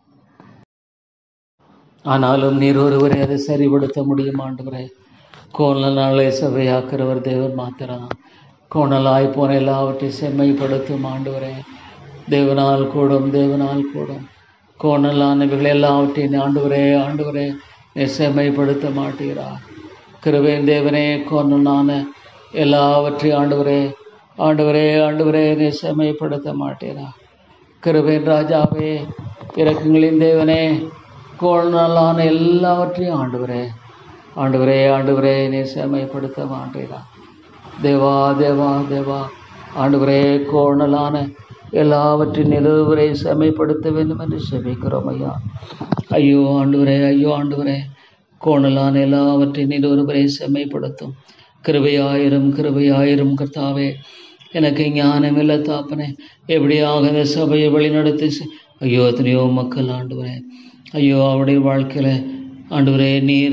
ஆனாலும் நீர் ஒருவரை அதை சரிபடுத்த முடியும் ஆண்டவரே கோணல் நாளை சபையாக்குறவர் தேவன் மாத்திரம் கோணலாய் போன எல்லாவற்றையும் செம்மைப்படுத்தும் ஆண்டவரே தேவனால் கூடும் தேவனால் கூடும் கோணலானவைகள் எல்லாவற்றையும் ஆண்டவரே ஆண்டவரே நீர் செம்மைப்படுத்த மாட்டீரார் கிருபையின் தேவனே கோணலான எல்லாவற்றையும் ஆண்டவரே ஆண்டவரே ஆண்டவரே நீர் செம்மைப்படுத்த மாட்டீரார் கிருபையின் ராஜாவே இறக்கங்களின் தேவனே கோணலான எல்லாவற்றையும் ஆண்டவரே ஆண்டவரே ஆண்டவரே நீ செம்மைப்படுத்த மாட்டீரா தேவா தேவா தேவா ஆண்டவரே கோணலான எல்லாவற்றையும் நிறுவரை செம்மைப்படுத்த வேண்டும் என்று செபிக்கிறோம் ஐயா ஐயோ ஆண்டவரே ஐயோ ஆண்டவரே கோணலான எல்லாவற்றையும் நிறுவரை செம்மைப்படுத்தும் கிருபையாயிரம் கிருபையாயிரம் கர்த்தாவே எனக்கு ஞானம் இல்லை தாப்பனே எப்படியாக இந்த சபையை வழிநடத்தி செ- ஐயோ எத்தனையோ மக்கள் ஆண்டவரே ஐயோ அவருடைய வாழ்க்கையில் ஆண்டவரே நீர்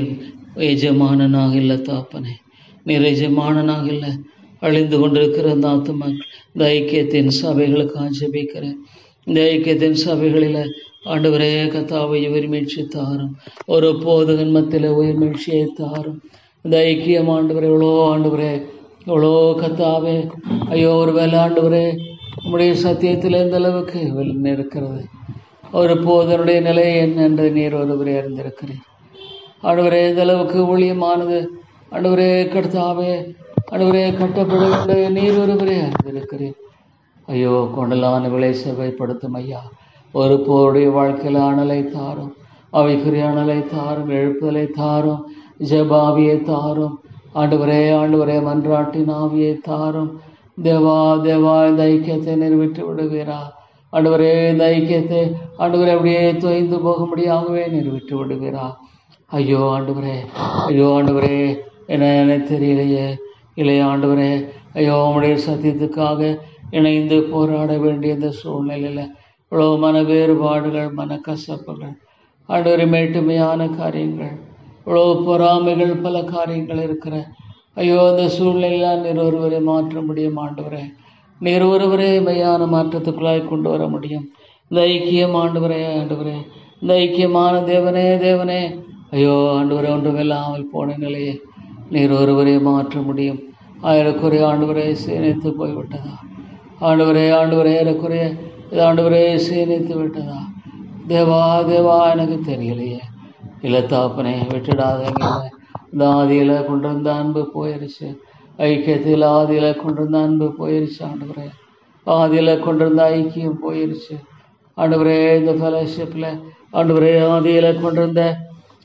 எஜமானனாக இல்லை தாப்பனே நீர் எஜமானனாக இல்லை அழிந்து கொண்டிருக்கிற அந்த ஆத்துமாக்கள் இந்த ஐக்கியத்தின் சபைகளுக்காக ஜெபிக்கிறேன் இந்த ஐக்கியத்தின் சபைகளில் ஆண்டவரே கத்தாவை உயிர்மீழ்ச்சி தாரும் ஒரு போதகன் மத்தியில் உயிர்மீழ்ச்சியை தாரும் இந்த ஐக்கியம் ஆண்டவரே எவ்வளோ ஆண்டவரே எவ்வளோ கத்தாவே ஐயோ ஒரு வேலை ஆண்டவரே உம்முடைய சத்தியத்தில் எந்த அளவுக்கு வெளி இருக்கிறது ஒரு போதனுடைய நிலை என்ன என்று நீர் ஒருவரே அறிந்திருக்கிறேன் ஆண்டவரே எந்த அளவுக்கு ஊழியமானது ஆண்டவரே கர்த்தாவே ஆண்டவரே கட்டப்பட வேண்டிய நீர் ஒருவரே அறிந்திருக்கிறேன் ஐயோ கொண்டலான விளை செவைப்படுத்தும் ஐயா ஒரு போருடைய வாழ்க்கையில் அனலை தாரும் அவைக்குரிய அனலை தாரும் எழுப்புதலை தாரும் ஜெபாவியை தாரும் ஆண்டவரே ஆண்டவரே மன்றாட்டின் ஆவியை தாரும் தேவா தேவா இந்த ஐக்கியத்தை நிறைவேற்றி விடுவீரா ஆண்டவரே இந்த ஐக்கியத்தை ஆண்டவரே அப்படியே தொய்ந்து போகும்படியாகவே நிறைவேற்றி விடுவீரா ஐயோ ஆண்டவரே ஐயோ ஆண்டவரே என்ன எனக்கு தெரியலையே இல்லையா ஆண்டவரே ஐயோ உம்முடைய சத்தியத்துக்காக இணைந்து போராட வேண்டிய இந்த சூழ்நிலையில் இவ்வளோ மன வேறுபாடுகள் மனக்கசப்புகள் ஆண்டவரை மேட்டுமையான காரியங்கள் இவ்வளோ பொறாமைகள் பல காரியங்கள் இருக்கிற ஐயோ அந்த சூழ்நிலையில் நீர் ஒருவரை மாற்ற முடியும் ஆண்டவரே நீர் ஒருவரே மையான மாற்றத்துக்குள்ளாய் கொண்டு வர முடியும் இந்த ஐக்கியம் ஆண்டவரே ஆண்டவரே இந்த ஐக்கியமான தேவனே தேவனே ஐயோ ஆண்டவரே ஒன்றுமில்லாமல் போன நிலையை நீர் ஒருவரே மாற்ற முடியும் ஆயிரக்குறைய ஆண்டவரே சீனித்து போய்விட்டதா ஆண்டவரே ஆண்டவரே ஏறக்குறைய இது ஆண்டவரே சீனித்து விட்டதா தேவா தேவா எனக்கு தெரியலையே இல்லை தாப்பனே விட்டுடாதீங்க இந்த ஆதியில் கொண்டிருந்த அன்பு போயிருச்சு ஐக்கியத்தில் ஆதியில் கொண்டிருந்த அன்பு போயிருச்சு ஆண்டவரே ஆதியில் கொண்டிருந்த ஐக்கியம் போயிருச்சு ஆண்டவரே இந்த ஃபெலோஷிப்பில் ஆண்டவரே ஆதியில் கொண்டிருந்த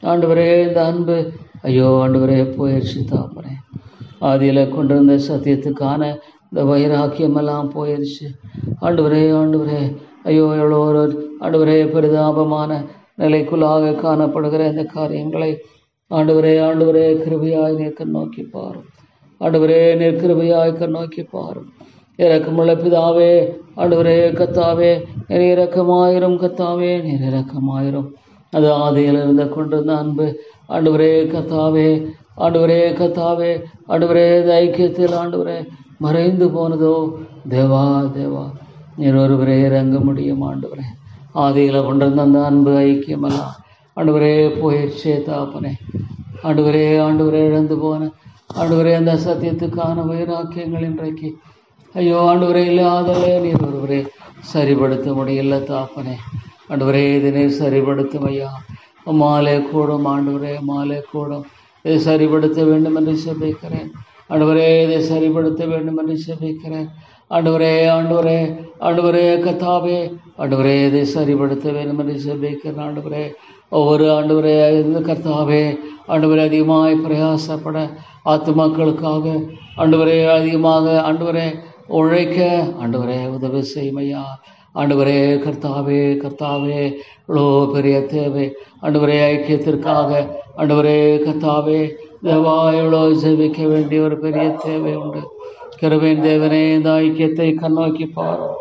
ஆண்டவரே இந்த அன்பு ஐயோ ஆண்டவரே போயிடுச்சு தாப்பனே ஆதியில் கொண்டிருந்த சத்தியத்துக்கான இந்த வைராக்கியம் எல்லாம் போயிடுச்சு ஆண்டவரே ஆண்டவரே ஐயோ எவ்வளோ ஒரு ஆண்டவரே பரிதாபமான நிலைக்குள்ளாக காணப்படுகிற இந்த காரியங்களை ஆண்டவரே ஆண்டவரே கிருபையாய் நீக்க நோக்கி பாரும் ஆண்டவரே நீர் கிருபையாய் நோக்கி பாரும் இரக்கமுள்ள பிதாவே ஆண்டவரே கத்தாவே நீர் இரக்கமாயிரும் கத்தாவே நீர் இரக்கமாயிரும் அது ஆதியில் இருந்த கொண்டிருந்த அன்பு ஆண்டவரே கத்தாவே ஆண்டவரே கத்தாவே ஆண்டவரே இந்த ஐக்கியத்தில் ஆண்டவரே மறைந்து போனதோ தேவா தேவா நீர் ஒருவரே இறங்க முடியும் ஆண்டவரே ஆதியில் கொண்டிருந்த அந்த அன்பு ஐக்கியமெல்லாம் ஆண்டவரே போயிடுச்சே தாப்பனே ஆண்டவரே ஆண்டவரே இழந்து போன ஆண்டவரே அந்த சத்தியத்துக்கான வைராக்கியங்கள் இன்றைக்கு ஐயோ ஆண்டவரே இல்லாதலே நீர் ஒருவரே சரிப்படுத்த முடியல தாப்பனே ஆண்டவரே இதனை சரிப்படுத்தும் ஐயா மாலை கூடும் ஆண்டவரே மாலை கூடும் இதை சரிப்படுத்த வேண்டும் என்று செபிக்கிறேன் ஆண்டவரே இதை சரிப்படுத்த வேண்டும் என்று செபிக்கிறேன் ஆண்டவரே ஆண்டவரே ஆண்டவரே கத்தாவே ஆண்டவரே இதை சரிப்படுத்த வேண்டும் என்று செபிக்கிறேன் ஆண்டவரே ஒவ்வொரு ஆண்டவரே இந்த கர்த்தாவே ஆண்டவரே அதிகமாய் பிரயாசப்பட ஆத்துமாக்களுக்காக ஆண்டவரே அதிகமாக ஆண்டவரே உழைக்க ஆண்டவரே உதவி செய்மையா ஆண்டவரே கர்த்தாவே கர்த்தாவே இவ்வளோ பெரிய தேவை ஆண்டவரே ஐக்கியத்திற்காக ஆண்டவரே கர்த்தாவே தேவா எவ்வளோ ஜெபிக்க வேண்டிய ஒரு பெரிய தேவை உண்டு கிருபையின் தேவனே இந்த ஐக்கியத்தை கண்ணோக்கி பாரும்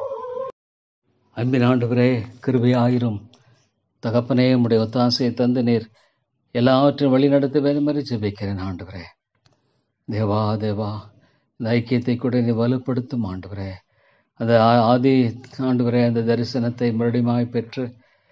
அன்பின் ஆண்டவரே கிருபையாயிரும் தகப்பனே உம்முடைய ஒத்தாசையை தந்து நீர் எல்லாவற்றையும் வழி நடத்த வேண்டும் என்று ஜெபிக்கிறேன் ஆண்டவரே தேவா தேவா இந்த ஐக்கியத்தை கூட நீ வலுப்படுத்தும் ஆண்டவரே அந்த ஆ- ஆதி ஆண்டவரே அந்த தரிசனத்தை மறுபடியுமாய் பெற்று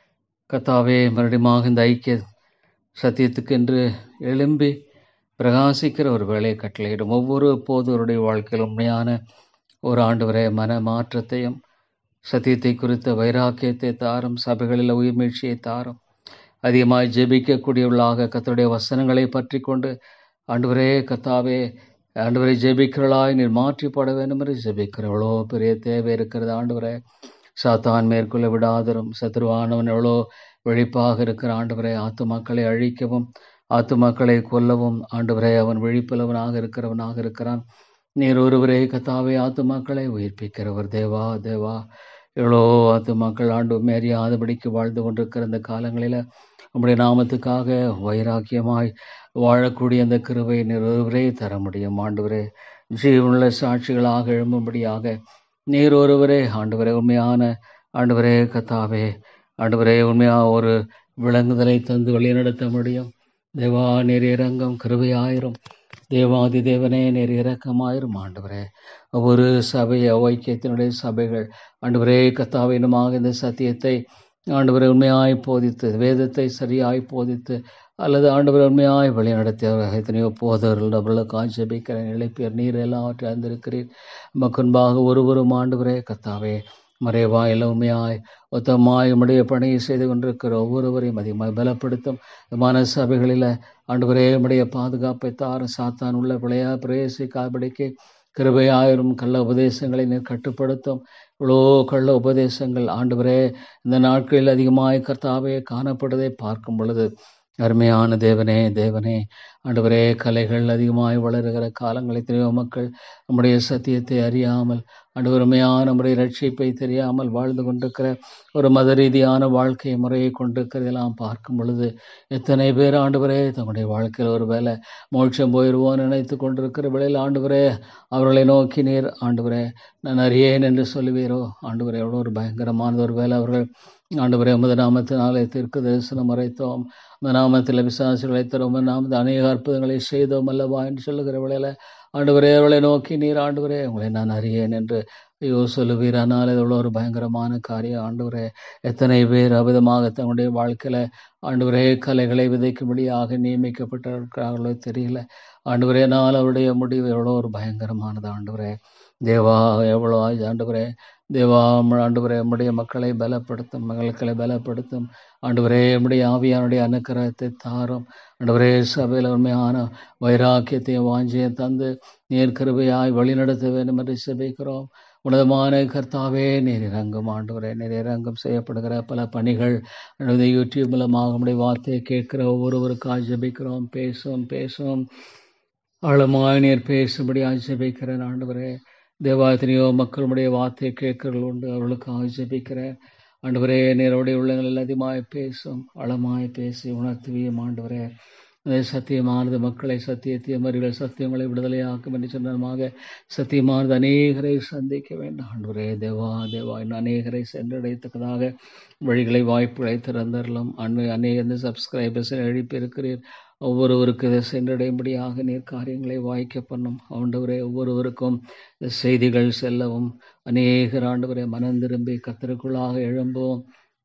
கத்தாவே மறுபடியுமாக இந்த ஐக்கிய சத்தியத்துக்கென்று எழும்பி பிரகாசிக்கிற ஒரு வேலையை கட்டளையிடும் ஒவ்வொரு போதவருடைய வாழ்க்கையில் உண்மையான ஒரு ஆண்டவரே மன மாற்றத்தையும் சத்தியத்தை குறித்த வைராக்கியத்தை தாரும் சபைகளில் உயிர்மீழ்ச்சியை தாரும் அதிகமாய் ஜெபிக்கக்கூடியவர்களாக கத்தருடைய வசனங்களை பற்றி கொண்டு ஆண்டவரே கத்தாவே ஆண்டவரை ஜெபிக்கிறவளாய் நீர் மாற்றி போட வேண்டும் என்று ஜெபிக்கிற எவ்வளோ பெரிய தேவை இருக்கிறது ஆண்டவரே சாத்தான் மேற்கொள்ள விடாதரும் சத்ருவானவன் எவ்வளோ விழிப்பாக இருக்கிற ஆண்டவரே ஆத்துமாக்களை அழிக்கவும் ஆத்துமாக்களை கொல்லவும் ஆண்டவரே அவன் விழிப்புள்ளவனாக இருக்கிறவனாக இருக்கிறான் நீர் ஒருவரே கத்தாவே ஆத்துமாக்களை உயிர்ப்பிக்கிறவர் தேவா தேவா எவ்வளோ ஆத்துமாக்கள் ஆண்டு மேறியாதபடிக்கு வாழ்ந்து கொண்டிருக்கிற இந்த காலங்களில் உம்முடைய நாமத்துக்காக வைராக்கியமாய் வாழக்கூடிய அந்த கிருபை நீர் ஒருவரே தர முடியும் ஆண்டவரே ஜீவனுள்ள சாட்சிகளாக எழும்பும்படியாக நீர் ஒருவரே ஆண்டவரே உண்மையான ஆண்டவரே கத்தாவே ஆண்டவரே உண்மையாக ஒரு விளங்குதலை தந்து வழிநடத்த முடியும் தேவா நீர் இறங்கும் கிருபையாயிரும் தேவாதி தேவனே நீர் இரக்கமாயிரும் ஆண்டவரே ஒவ்வொரு சபை ஐக்கியத்தினுடைய சபைகள் ஆண்டவரே கத்தாவினுமாக இந்த சத்தியத்தை ஆண்டவரை உண்மையாய் போதித்து வேதத்தை சரியாய் போதித்து அல்லது ஆண்டவரை உண்மையாய் வழி நடத்தியவர்கள் எத்தனையோ போதவர்கள் அவர்களுக்காக ஜெபிக்கிறேன் இழைப்பியர் நீர் எல்லாவற்றையும் அறிந்திருக்கிறீர் மக்கன்பாக ஒருவரும் ஆண்டவரே கத்தாவே மறைவாயில் உண்மையாய் ஒத்தமாய் உம்முடைய பணியை செய்து கொண்டிருக்கிற ஒவ்வொருவரையும் அதிகமாக பலப்படுத்தும் விமான சபைகளில் ஆண்டவரே உம்முடைய பாதுகாப்பை தாரும் சாத்தான் உள்ள பிழையா பிரவேசிக்காதபடிக்கு கிருபையாயிரும் கள்ள உபதேசங்களை நீர் கட்டுப்படுத்தும் இவ்வளோ கள்ள உபதேசங்கள் ஆண்டவரே இந்த நாட்களில் அதிகமாய் கர்த்தாவே காணப்படுவதை பார்க்கும் பொழுது அருமையான தேவனே தேவனே ஆண்டவரே கலைகள் அதிகமாய் வளருகிற காலங்களை தெரியும் மக்கள் நம்முடைய சத்தியத்தை அறியாமல் ஆண்டவருமையான நம்முடைய ரட்சிப்பை தெரியாமல் வாழ்ந்து கொண்டிருக்கிற ஒரு மத ரீதியான வாழ்க்கை முறையை கொண்டிருக்கிறதெல்லாம் பார்க்கும் பொழுது எத்தனை பேர் ஆண்டவரே தங்களுடைய வாழ்க்கையில் ஒரு வேலை மோட்சம் போயிடுவோன்னு நினைத்து கொண்டிருக்கிற வேளையில் ஆண்டவரே அவர்களை நோக்கி நீர் ஆண்டவரே நான் அறியேன் என்று சொல்லுவீரோ ஆண்டவரே எவ்வளோ ஒரு பயங்கரமானது ஒரு வேலை அவர்கள் ஆண்டவரே உமது நாமத்தினாலே தீர்க்க தரிசனம் மறைத்தோம் உமது நாமத்தில் விசுவாசிகளை தரும் உமது நாமத்தில் அநேக அற்புதங்களை செய்தோம் அல்லவா என்று சொல்லுகிற வேளையில் ஆண்டவரே அவளை நோக்கி நீர் ஆண்டவரே உங்களை நான் அறியேன் என்று ஐயோ சொல்லுவீர் ஆனால் இது ஒரு பயங்கரமான காரியம் ஆண்டவரே எத்தனை பேர் அவிதமாக தங்களுடைய வாழ்க்கையில் ஆண்டவரே கலைகளை விதைக்கும்படியாக நியமிக்கப்பட்டிருக்கிறார்களோ தெரியல ஆண்டவரே நான் அவருடைய முடிவு எவ்வளோ ஒரு பயங்கரமானது ஆண்டவரே தேவா எவ்வளோ ஆண்டவரே தேவா ஆண்டவரே நம்முடைய மக்களை பலப்படுத்தும் மக்களை பலப்படுத்தும் ஆண்டவரே நம்முடைய ஆவியானுடைய அனுக்கிரகத்தை தாரும் ஆண்டவரே சபையில் உண்மையான வைராக்கியத்தையும் வாஞ்சியை தந்து நேர்கிருபையாய் வழிநடத்த வேண்டும் என்று செபிக்கிறோம் உன்னதமான கர்த்தாவே நீர் இறங்கும் ஆண்டவரே நீர் இறங்கும் செய்யப்படுகிற பல பணிகள் இந்த யூடியூப் மூலமாக உடைய வார்த்தையை கேட்கிற ஒவ்வொருவருக்காக ஜெபிக்கிறோம் பேசும் பேசும் ஆழமாய் நீர் பேசும்படி ஜெபிக்கிறேன் ஆண்டவரே தேவாத்திரியோ மக்களுடைய வார்த்தையை கேட்கிறவர்கள் உண்டு அவர்களுக்காக ஜெபிக்கிறேன் ஆண்டவரே நேரோடைய உள்ளங்கள் அதிகமாய் பேசும் ஆழமாய் பேசி உணர்த்துவியும் ஆண்டவரே அதே சத்தியமானது மக்களை சத்தியத்தையும் அறிவியல் சத்தியங்களை விடுதலையாக்கும் என்று சொன்னமாக சத்தியமானது அநேகரை சந்திக்க வேண்டும் ஆண்டவரே தேவா தேவா இன்னும் அநேகரை சென்றடையத்தக்கதாக வழிகளை வாய்ப்புகளை திறந்தரலாம் அன்று அநேக சப்ஸ்கிரைபர்ஸ் எழுப்பியிருக்கிறீர் ஒவ்வொருவருக்கு இதை சென்றடையும்படியாக நீர் காரியங்களை வாய்க்க பண்ணும் ஆண்டவரே ஒவ்வொருவருக்கும் இந்த செய்திகள் செல்லவும் அநேகர் ஆண்டவரை மனம் திரும்பி கத்தருக்குள்ளாக எழும்பும்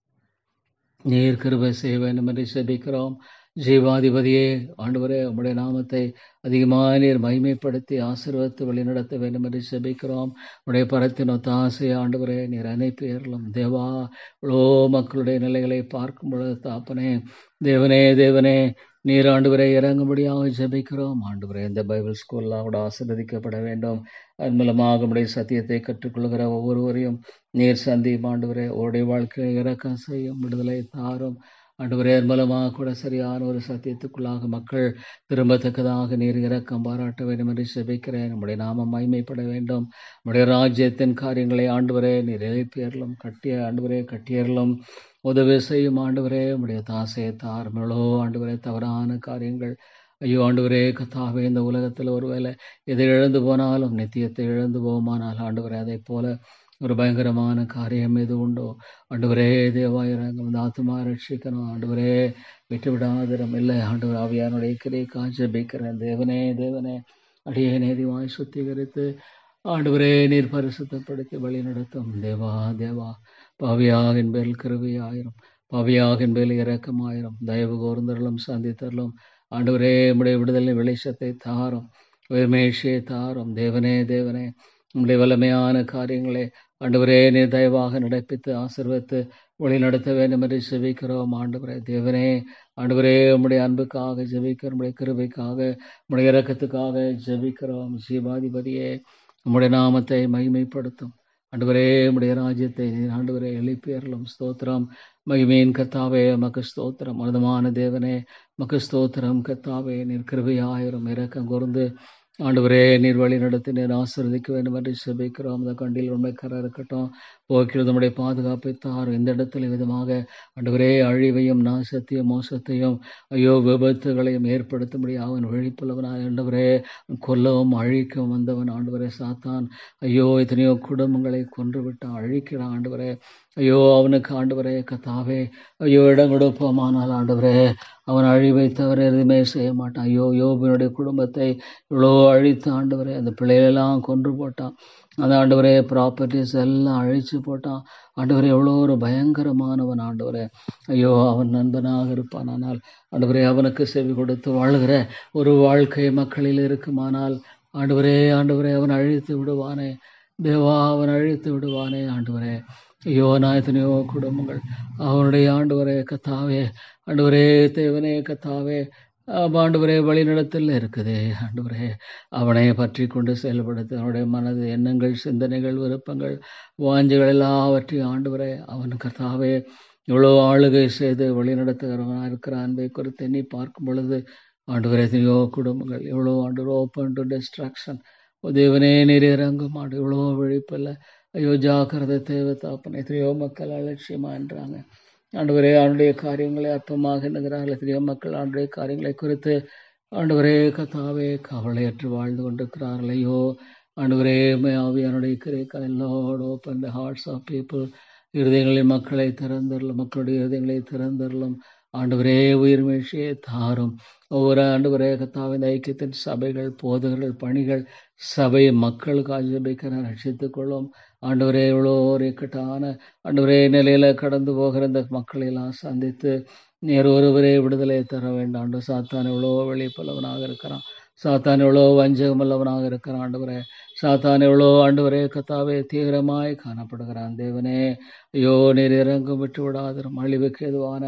நீர் கிருபை செய்ய வேண்டும் என்று செபிக்கிறோம் ஜீவாதிபதியே ஆண்டவரே உம்முடைய நாமத்தை அதிகமாக நீர் மகிமைப்படுத்தி ஆசீர்வத்து வழிநடத்த வேண்டும் என்று செபிக்கிறோம் உடைய பரத்தின் ஒத்தாசை ஆண்டவரே நீர் அனுப்பியறலும் தேவா இவ்வளோ மக்களுடைய நிலைகளை பார்க்கும் பொழுது தாப்பனே தேவனே தேவனே நீர் ஆண்டவரை இறங்கும்படியாக ஜெபிக்கிறோம் ஆண்டவரே இந்த பைபிள் ஸ்கூல்லாம் கூட ஆசீர்வதிக்கப்பட வேண்டும் அதன் மூலமாக உடைய சத்தியத்தை கற்றுக்கொள்கிற ஒவ்வொருவரையும் நீர் சந்தியும் ஆண்டவரே உடைய வாழ்க்கையை இறக்கம் செய்யும் விடுதலை தாரும் ஆண்டவரே அதன் மூலமாக கூட சரியான ஒரு சத்தியத்துக்குள்ளாக மக்கள் திரும்பத்தக்கதாக நீர் இறக்கம் பாராட்ட வேண்டும் என்று செபிக்கிறேன் நம்முடைய நாமம் மகிமைப்பட வேண்டும் நம்முடைய ராஜ்யத்தின் காரியங்களை ஆண்டவரே நீர் எழுப்பியறலும் கட்டிய ஆண்டவரே கட்டியறலும் உதவி செய்யும் ஆண்டவரே உடைய தாசையை தார்மளோ ஆண்டவரே தவறான காரியங்கள் ஐயோ ஆண்டவரே கத்தாவே இந்த உலகத்தில் ஒருவேளை எதை இழந்து போனாலும் நித்தியத்தை இழந்து போமானால் ஆண்டவரே அதை போல ஒரு பயங்கரமான காரியம் எது உண்டோ ஆண்டவரே தேவாயிரங்கம் இந்த ஆத்மா ரட்சிக்கணும் ஆண்டவரே விட்டு விடாதிரம் இல்லை ஆண்டவர் ஆவியானுடைய கிரை காஞ்சபிக்கிறேன் தேவனே தேவனே அடியே நேதிவாய் சுத்திகரித்து ஆண்டவரே நீர் பரிசுத்தப்படுத்தி வழி நடத்தும் தேவா தேவா பாவியாகின் பேர் கிருவியாயிரும் பாவியாகின் பேர் இறக்கமாயிரும் தயவு கோர்ந்தரலும் சந்தித்தரலும் ஆண்டவரே உடைய விடுதலை வெளிச்சத்தை தாரும் உயர்மேஷியை தாரும் தேவனே தேவனே உங்களுடைய வல்லமையான காரியங்களை ஆண்டவரே நீர் தயவாக நடப்பித்து ஆசிர்வத்து வழி நடத்த வேண்டும் என்று ஜெபிக்கிறோம் ஆண்டவரே தேவனே ஆண்டவரே உம்முடைய அன்புக்காக ஜெபிக்கிறோம் உடைய கிருபைக்காக உம்முடைய இறக்கத்துக்காக ஜெபிக்கிறோம் ஜீவாதிபதியே உம்முடைய நாமத்தை மகிமைப்படுத்தும் ஆண்டவரே உம்முடைய ராஜ்யத்தை நீர் ஆண்டவரே எழுப்பியறலும் ஸ்தோத்திரம் மகிமையின் கத்தாவே மக்கு ஸ்தோத்திரம் மனதமான தேவனே மக்கு ஸ்தோத்திரம் கத்தாவே நீர் கிருபையாயிரம் இறக்கம் கூர்ந்து ஆண்டவரே நீர் வழி நடத்தி நீர் ஆசிர்வதிக்க வேண்டும் என்று செபிக்கிறோம் அந்த கண்டில் உண்மைக்காரர் இருக்கட்டும் போக்கிறது நம்முடைய பாதுகாப்பை தார் எந்த இடத்துல விதமாக ஆண்டவரே அழிவையும் நாசத்தையும் மோசத்தையும் ஐயோ விபத்துகளையும் ஏற்படுத்தும்படி அவன் விழிப்புள்ளவனாக ஆண்டவரே கொல்லவும் அழிக்கவும் வந்தவன் ஆண்டவரே சாத்தான் ஐயோ எத்தனையோ குடும்பங்களை கொன்று விட்டான் அழிக்கிறான் ஆண்டவரே ஐயோ அவனுக்கு ஆண்டவரே கத்தாவே ஐயோ இடம் கொடுப்போமானால் ஆண்டவரே அவன் அழிவை தவிர எதுவுமே செய்ய மாட்டான் ஐயோ யோபினுடைய குடும்பத்தை இவ்வளோ அழித்து ஆண்டவரே அந்த பிள்ளைகளெல்லாம் கொன்று போட்டான் அந்த ஆண்டவரே ப்ராப்பர்ட்டிஸ் எல்லாம் அழிச்சு போட்டான் ஆண்டவரே எவ்வளோ ஒரு பயங்கரமானவன் ஆண்டவரே ஐயோ அவன் நண்பனாக இருப்பான் ஆனால் ஆண்டவரே அவனுக்கு செவி கொடுத்து வாழ்கிற ஒரு வாழ்க்கை மக்களில் இருக்குமானால் ஆண்டவரே ஆண்டவரே அவன் அழித்து விடுவானே தேவா அவன் அழித்து விடுவானே ஆண்டவரே ஐயோ நான் எத்தனையோ குடும்பங்கள் அவனுடைய ஆண்டவரே கத்தாவே ஆண்டவரே தேவனே கத்தாவே ஆண்டவரே வழிநடத்தல் இருக்குதே ஆண்டவரே அவனை பற்றி கொண்டு செயல்படுத்த அவனுடைய மனது எண்ணங்கள் சிந்தனைகள் விருப்பங்கள் வாஞ்சுகள் எல்லாவற்றையும் ஆண்டவரே அவன் கத்தாவே இவ்வளோ ஆளுகை செய்து வழிநடத்துகிறவனாக இருக்கிற அன்பை குறித்து எண்ணி பார்க்கும் பொழுது ஆண்டவரே எத்தனையோ குடும்பங்கள் எவ்வளோ ஆண்டு ஓப்பன் டு டிஸ்ட்ராக்ஷன் தேவனே நீர் இறங்கும் ஆண்டு இவ்வளோ விழிப்பில்லை ஐயோ ஜாக்கிரதை தேவை தாப்பன் எத்தனையோ மக்கள் அலட்சியமா என்றாங்க ஆண்டவரே அவனுடைய காரியங்களை அற்பமாக எண்ணுகிறார்கள் எத்தனையோ மக்கள் ஆண்டுடைய காரியங்களை குறித்து ஆண்டவரே கத்தாவே கவலையற்று வாழ்ந்து கொண்டிருக்கிறார்கள் ஐயோ ஆண்டவரே ஆவியானுடைய கிரேக்கா எல்லோடு open the hearts of people இருதயங்களில் மக்களை திறந்தரலும் மக்களுடைய இருதயங்களை திறந்தரலும் ஆண்டவரே உயிர் மீழ்ச்சியை தாரும் ஒவ்வொரு ஆண்டவரே கத்தாவின் ஐக்கியத்தின் சபைகள் போதகர்கள் பணிகள் சபை மக்களுக்காக ஜபிக்கிற ரட்சித்துக் கொள்ளும் ஆண்டவரே எவ்வளோ ஒரு இக்கட்டான ஆண்டவரே நிலையில கடந்து போகிற இந்த மக்களை எல்லாம் சந்தித்து நேர் ஒருவரே விடுதலை தர வேண்டும் ஆண்டு சாத்தான் எவ்வளோ வெளிப்பல்லவனாக இருக்கிறான் சாத்தான் எவ்வளோ வஞ்சகம் அல்லவனாக இருக்கிறான் ஆண்டவரே சாத்தான் எவ்வளோ ஆண்டவரே கத்தாவே தீவிரமாய் காணப்படுகிறான் தேவனே ஐயோ நீர் இறங்கும் விட்டு விடாதிரும் அழிவுக்கு எதுவான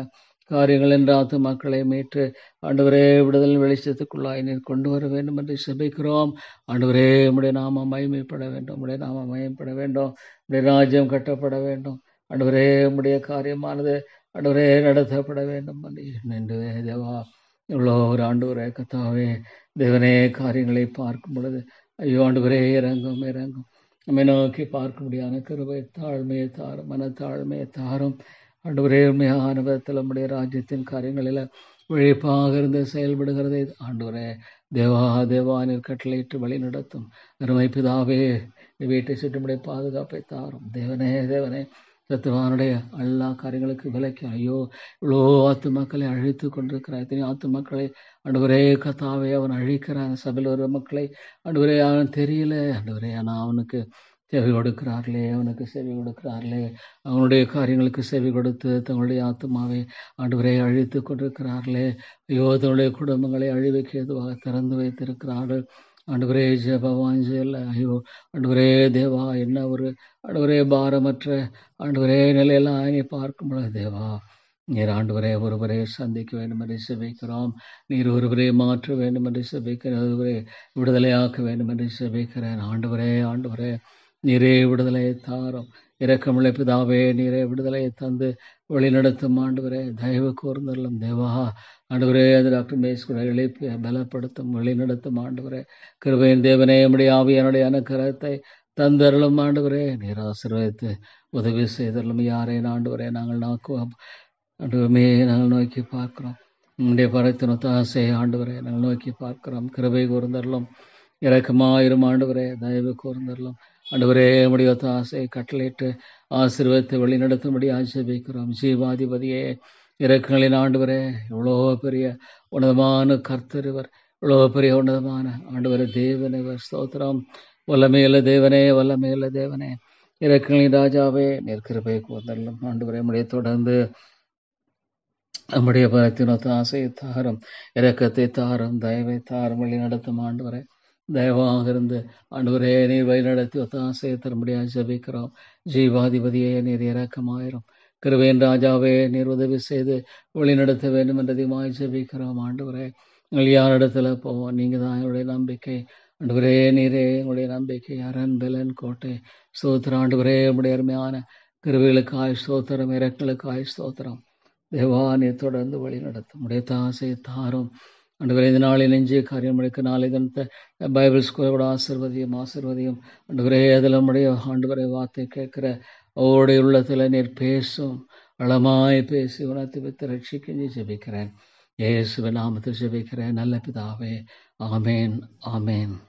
காரியங்கள் என்ற ஆத்துமாக்களை மீட்டு ஆண்டவரே விடுதல் வெளிச்சத்துக்குள்ளாய் நீர் கொண்டு வர வேண்டும் என்று செபிக்கிறோம் ஆண்டவரே உடைய நாம மகிமைப்பட வேண்டும் உடைய நாம மகிமைப்பட வேண்டும் உடைய ராஜ்யம் கட்டப்பட வேண்டும் ஆண்டவரே உடைய காரியமானது ஆண்டவரே நடத்தப்பட வேண்டும் என்று தேவா இவ்வளோ ஒரு ஆண்டவரே கத்தாவே தேவனே காரியங்களை பார்க்கும் பொழுது ஐயோ ஆண்டவரே இறங்கும் இறங்கும் நம்மை நோக்கி பார்க்க முடியாத கிருபை தாழ்மையை தாரும் மனத்தாழ்மையை தாரும் ஆண்டவரே உண்மையான விதத்தில் நம்முடைய ராஜ்யத்தின் காரியங்களில் விழிப்பாக இருந்து செயல்படுகிறதை ஆண்டவரே தேவா தேவா நீர் கட்டளையிட்டு வழி நடத்தும் அருமை பிதாவே வீட்டை சுற்றுமுடைய பாதுகாப்பை தாரும் தேவனே தேவனே சத்துவானுடைய எல்லா காரியங்களுக்கு விலைக்கு ஐயோ இவ்வளோ ஆத்து மக்களை அழித்து கொண்டிருக்கிறார் எத்தனை ஆத்து மக்களை அன்றுவரே கத்தாவே அவன் அழிக்கிறான் சபையில் வர மக்களை அன்றுவரே அவன் தெரியல அன்றுவரே ஆனால் அவனுக்கு செவி கொடுக்கிறார்களே அவனுக்கு செவி கொடுக்கிறார்களே அவனுடைய காரியங்களுக்கு செவி கொடுத்து தங்களுடைய ஆத்மாவை ஆண்டவரை அழித்து கொண்டிருக்கிறார்களே ஐயோ தன்னுடைய குடும்பங்களை அழிவுக்கு எதுவாக திறந்து வைத்திருக்கிறார்கள் ஆண்டவரே ஜெபவாஞ்சல் ஐயோ ஆண்டவரே தேவா என்ன ஒரு ஆண்டவரே பாரமற்ற ஆண்டவரே நிலையெல்லாம் நீ பார்க்கும் பொழுது தேவா நீர் ஆண்டவரே ஒருவரே சந்திக்க வேண்டும் என்று செபிக்கிறோம் நீர் ஒருவரே மாற்ற வேண்டும் என்று செபிக்கிறேன் ஒருவரே விடுதலையாக்க வேண்டும் என்று செபிக்கிறேன் ஆண்டவரே ஆண்டவரே நீரே விடுதலையை தாரும் இரக்கமுள்ள பிதாவே நீரே விடுதலையை தந்து வழிநடத்தும் ஆண்டவரே தயவு கூர்ந்தல்லும் தேவா ஆண்டவரே அது டாக்டர் மேஸ்குரை எழுப்பி பலப்படுத்தும் வழிநடத்தும் ஆண்டவரே கிருபையின் தேவனே நம்முடைய ஆவியானுடைய அனுக்கரத்தை தந்தருளும் ஆண்டவரே நீர் ஆசீர்வதித்து உதவி செய்தருளும் யாரேன் ஆண்டவரே நாங்கள் நாக்குவோம் ஆண்டவமே நாங்கள் நோக்கி பார்க்கிறோம் உங்களுடைய பரத்தின் ஒத்தாசை ஆண்டவரே நாங்கள் நோக்கி பார்க்கிறோம் கிருபை கூர்ந்தருளும் இறக்கமாயிரும் ஆண்டவரே தயவு கூர்ந்தருளும் ஆண்டவரே நம்முடைய ஒத்தாசை கட்டளையிட்டு ஆசீர்வதித்து வழிநடத்தும்படி ஆட்சேபிக்கிறோம் ஜீவாதிபதியே இறக்கங்களின் ஆண்டவரே எவ்வளோ பெரிய உன்னதமான கர்த்தருவர் இவ்வளோ பெரிய உன்னதமான ஆண்டவரே தேவனவர் ஸ்தோத்திரம் வல்லமையில தேவனே வல்லமையில தேவனே இறக்கங்களின் ராஜாவே நெற்கிருபை கூந்தல்லும் ஆண்டவரே நம்முடைய தொடர்ந்து நம்முடைய பலத்தினத்து ஆசையை தாரும் இரக்கத்தை தாரும் தயவை தாரும் வழி நடத்தும் ஆண்டவரே தயவாக இருந்து ஆண்டவரே நீர் வழி நடத்தி ஒத்த ஆசையை தரும்படியாக ஜபிக்கிறோம் ஜீவாதிபதியே நீர் இறக்கமாயிரும் கிருவேன் ராஜாவே நீர் உதவி செய்து வழி நடத்த வேண்டும் என்றதையுமாய் ஜபிக்கிறோம் ஆண்டவரே எங்கள் யாரிடத்துல போவோம் நீங்க தான் என்னுடைய நம்பிக்கை ஆண்டவரே நீரே எங்களுடைய நம்பிக்கை அரண் பெலன் கோட்டை ஸ்தோத்திரம் ஆண்டவரே உடைய அருமையான கிருவிகளுக்காய் ஸ்தோத்திரம் இறக்களுக்காய் ஸ்தோத்திரம் தேவா நீர் தொடர்ந்து வழி நடத்தும் உடைய தாசை தாரும் ஆண்டவரே இந்த நாளில் நெஞ்சு காரியம் முடிக்க நாளை தினத்தை பைபிள் ஸ்கூலோட ஆசிர்வதியும் ஆசிர்வதியும் ஆண்டவரே அதில் நம்முடைய ஆண்டவரை வார்த்தை கேட்கிற அவருடைய உள்ளத்தில் நீர் பேசும் வளமாய் பேசி உணர்த்தி வித்து ரட்சிக்க ஜெபிக்கிறேன் ஏசுவ நாமத்தில் ஜெபிக்கிறேன் நல்ல பிதாவே ஆமேன் ஆமேன்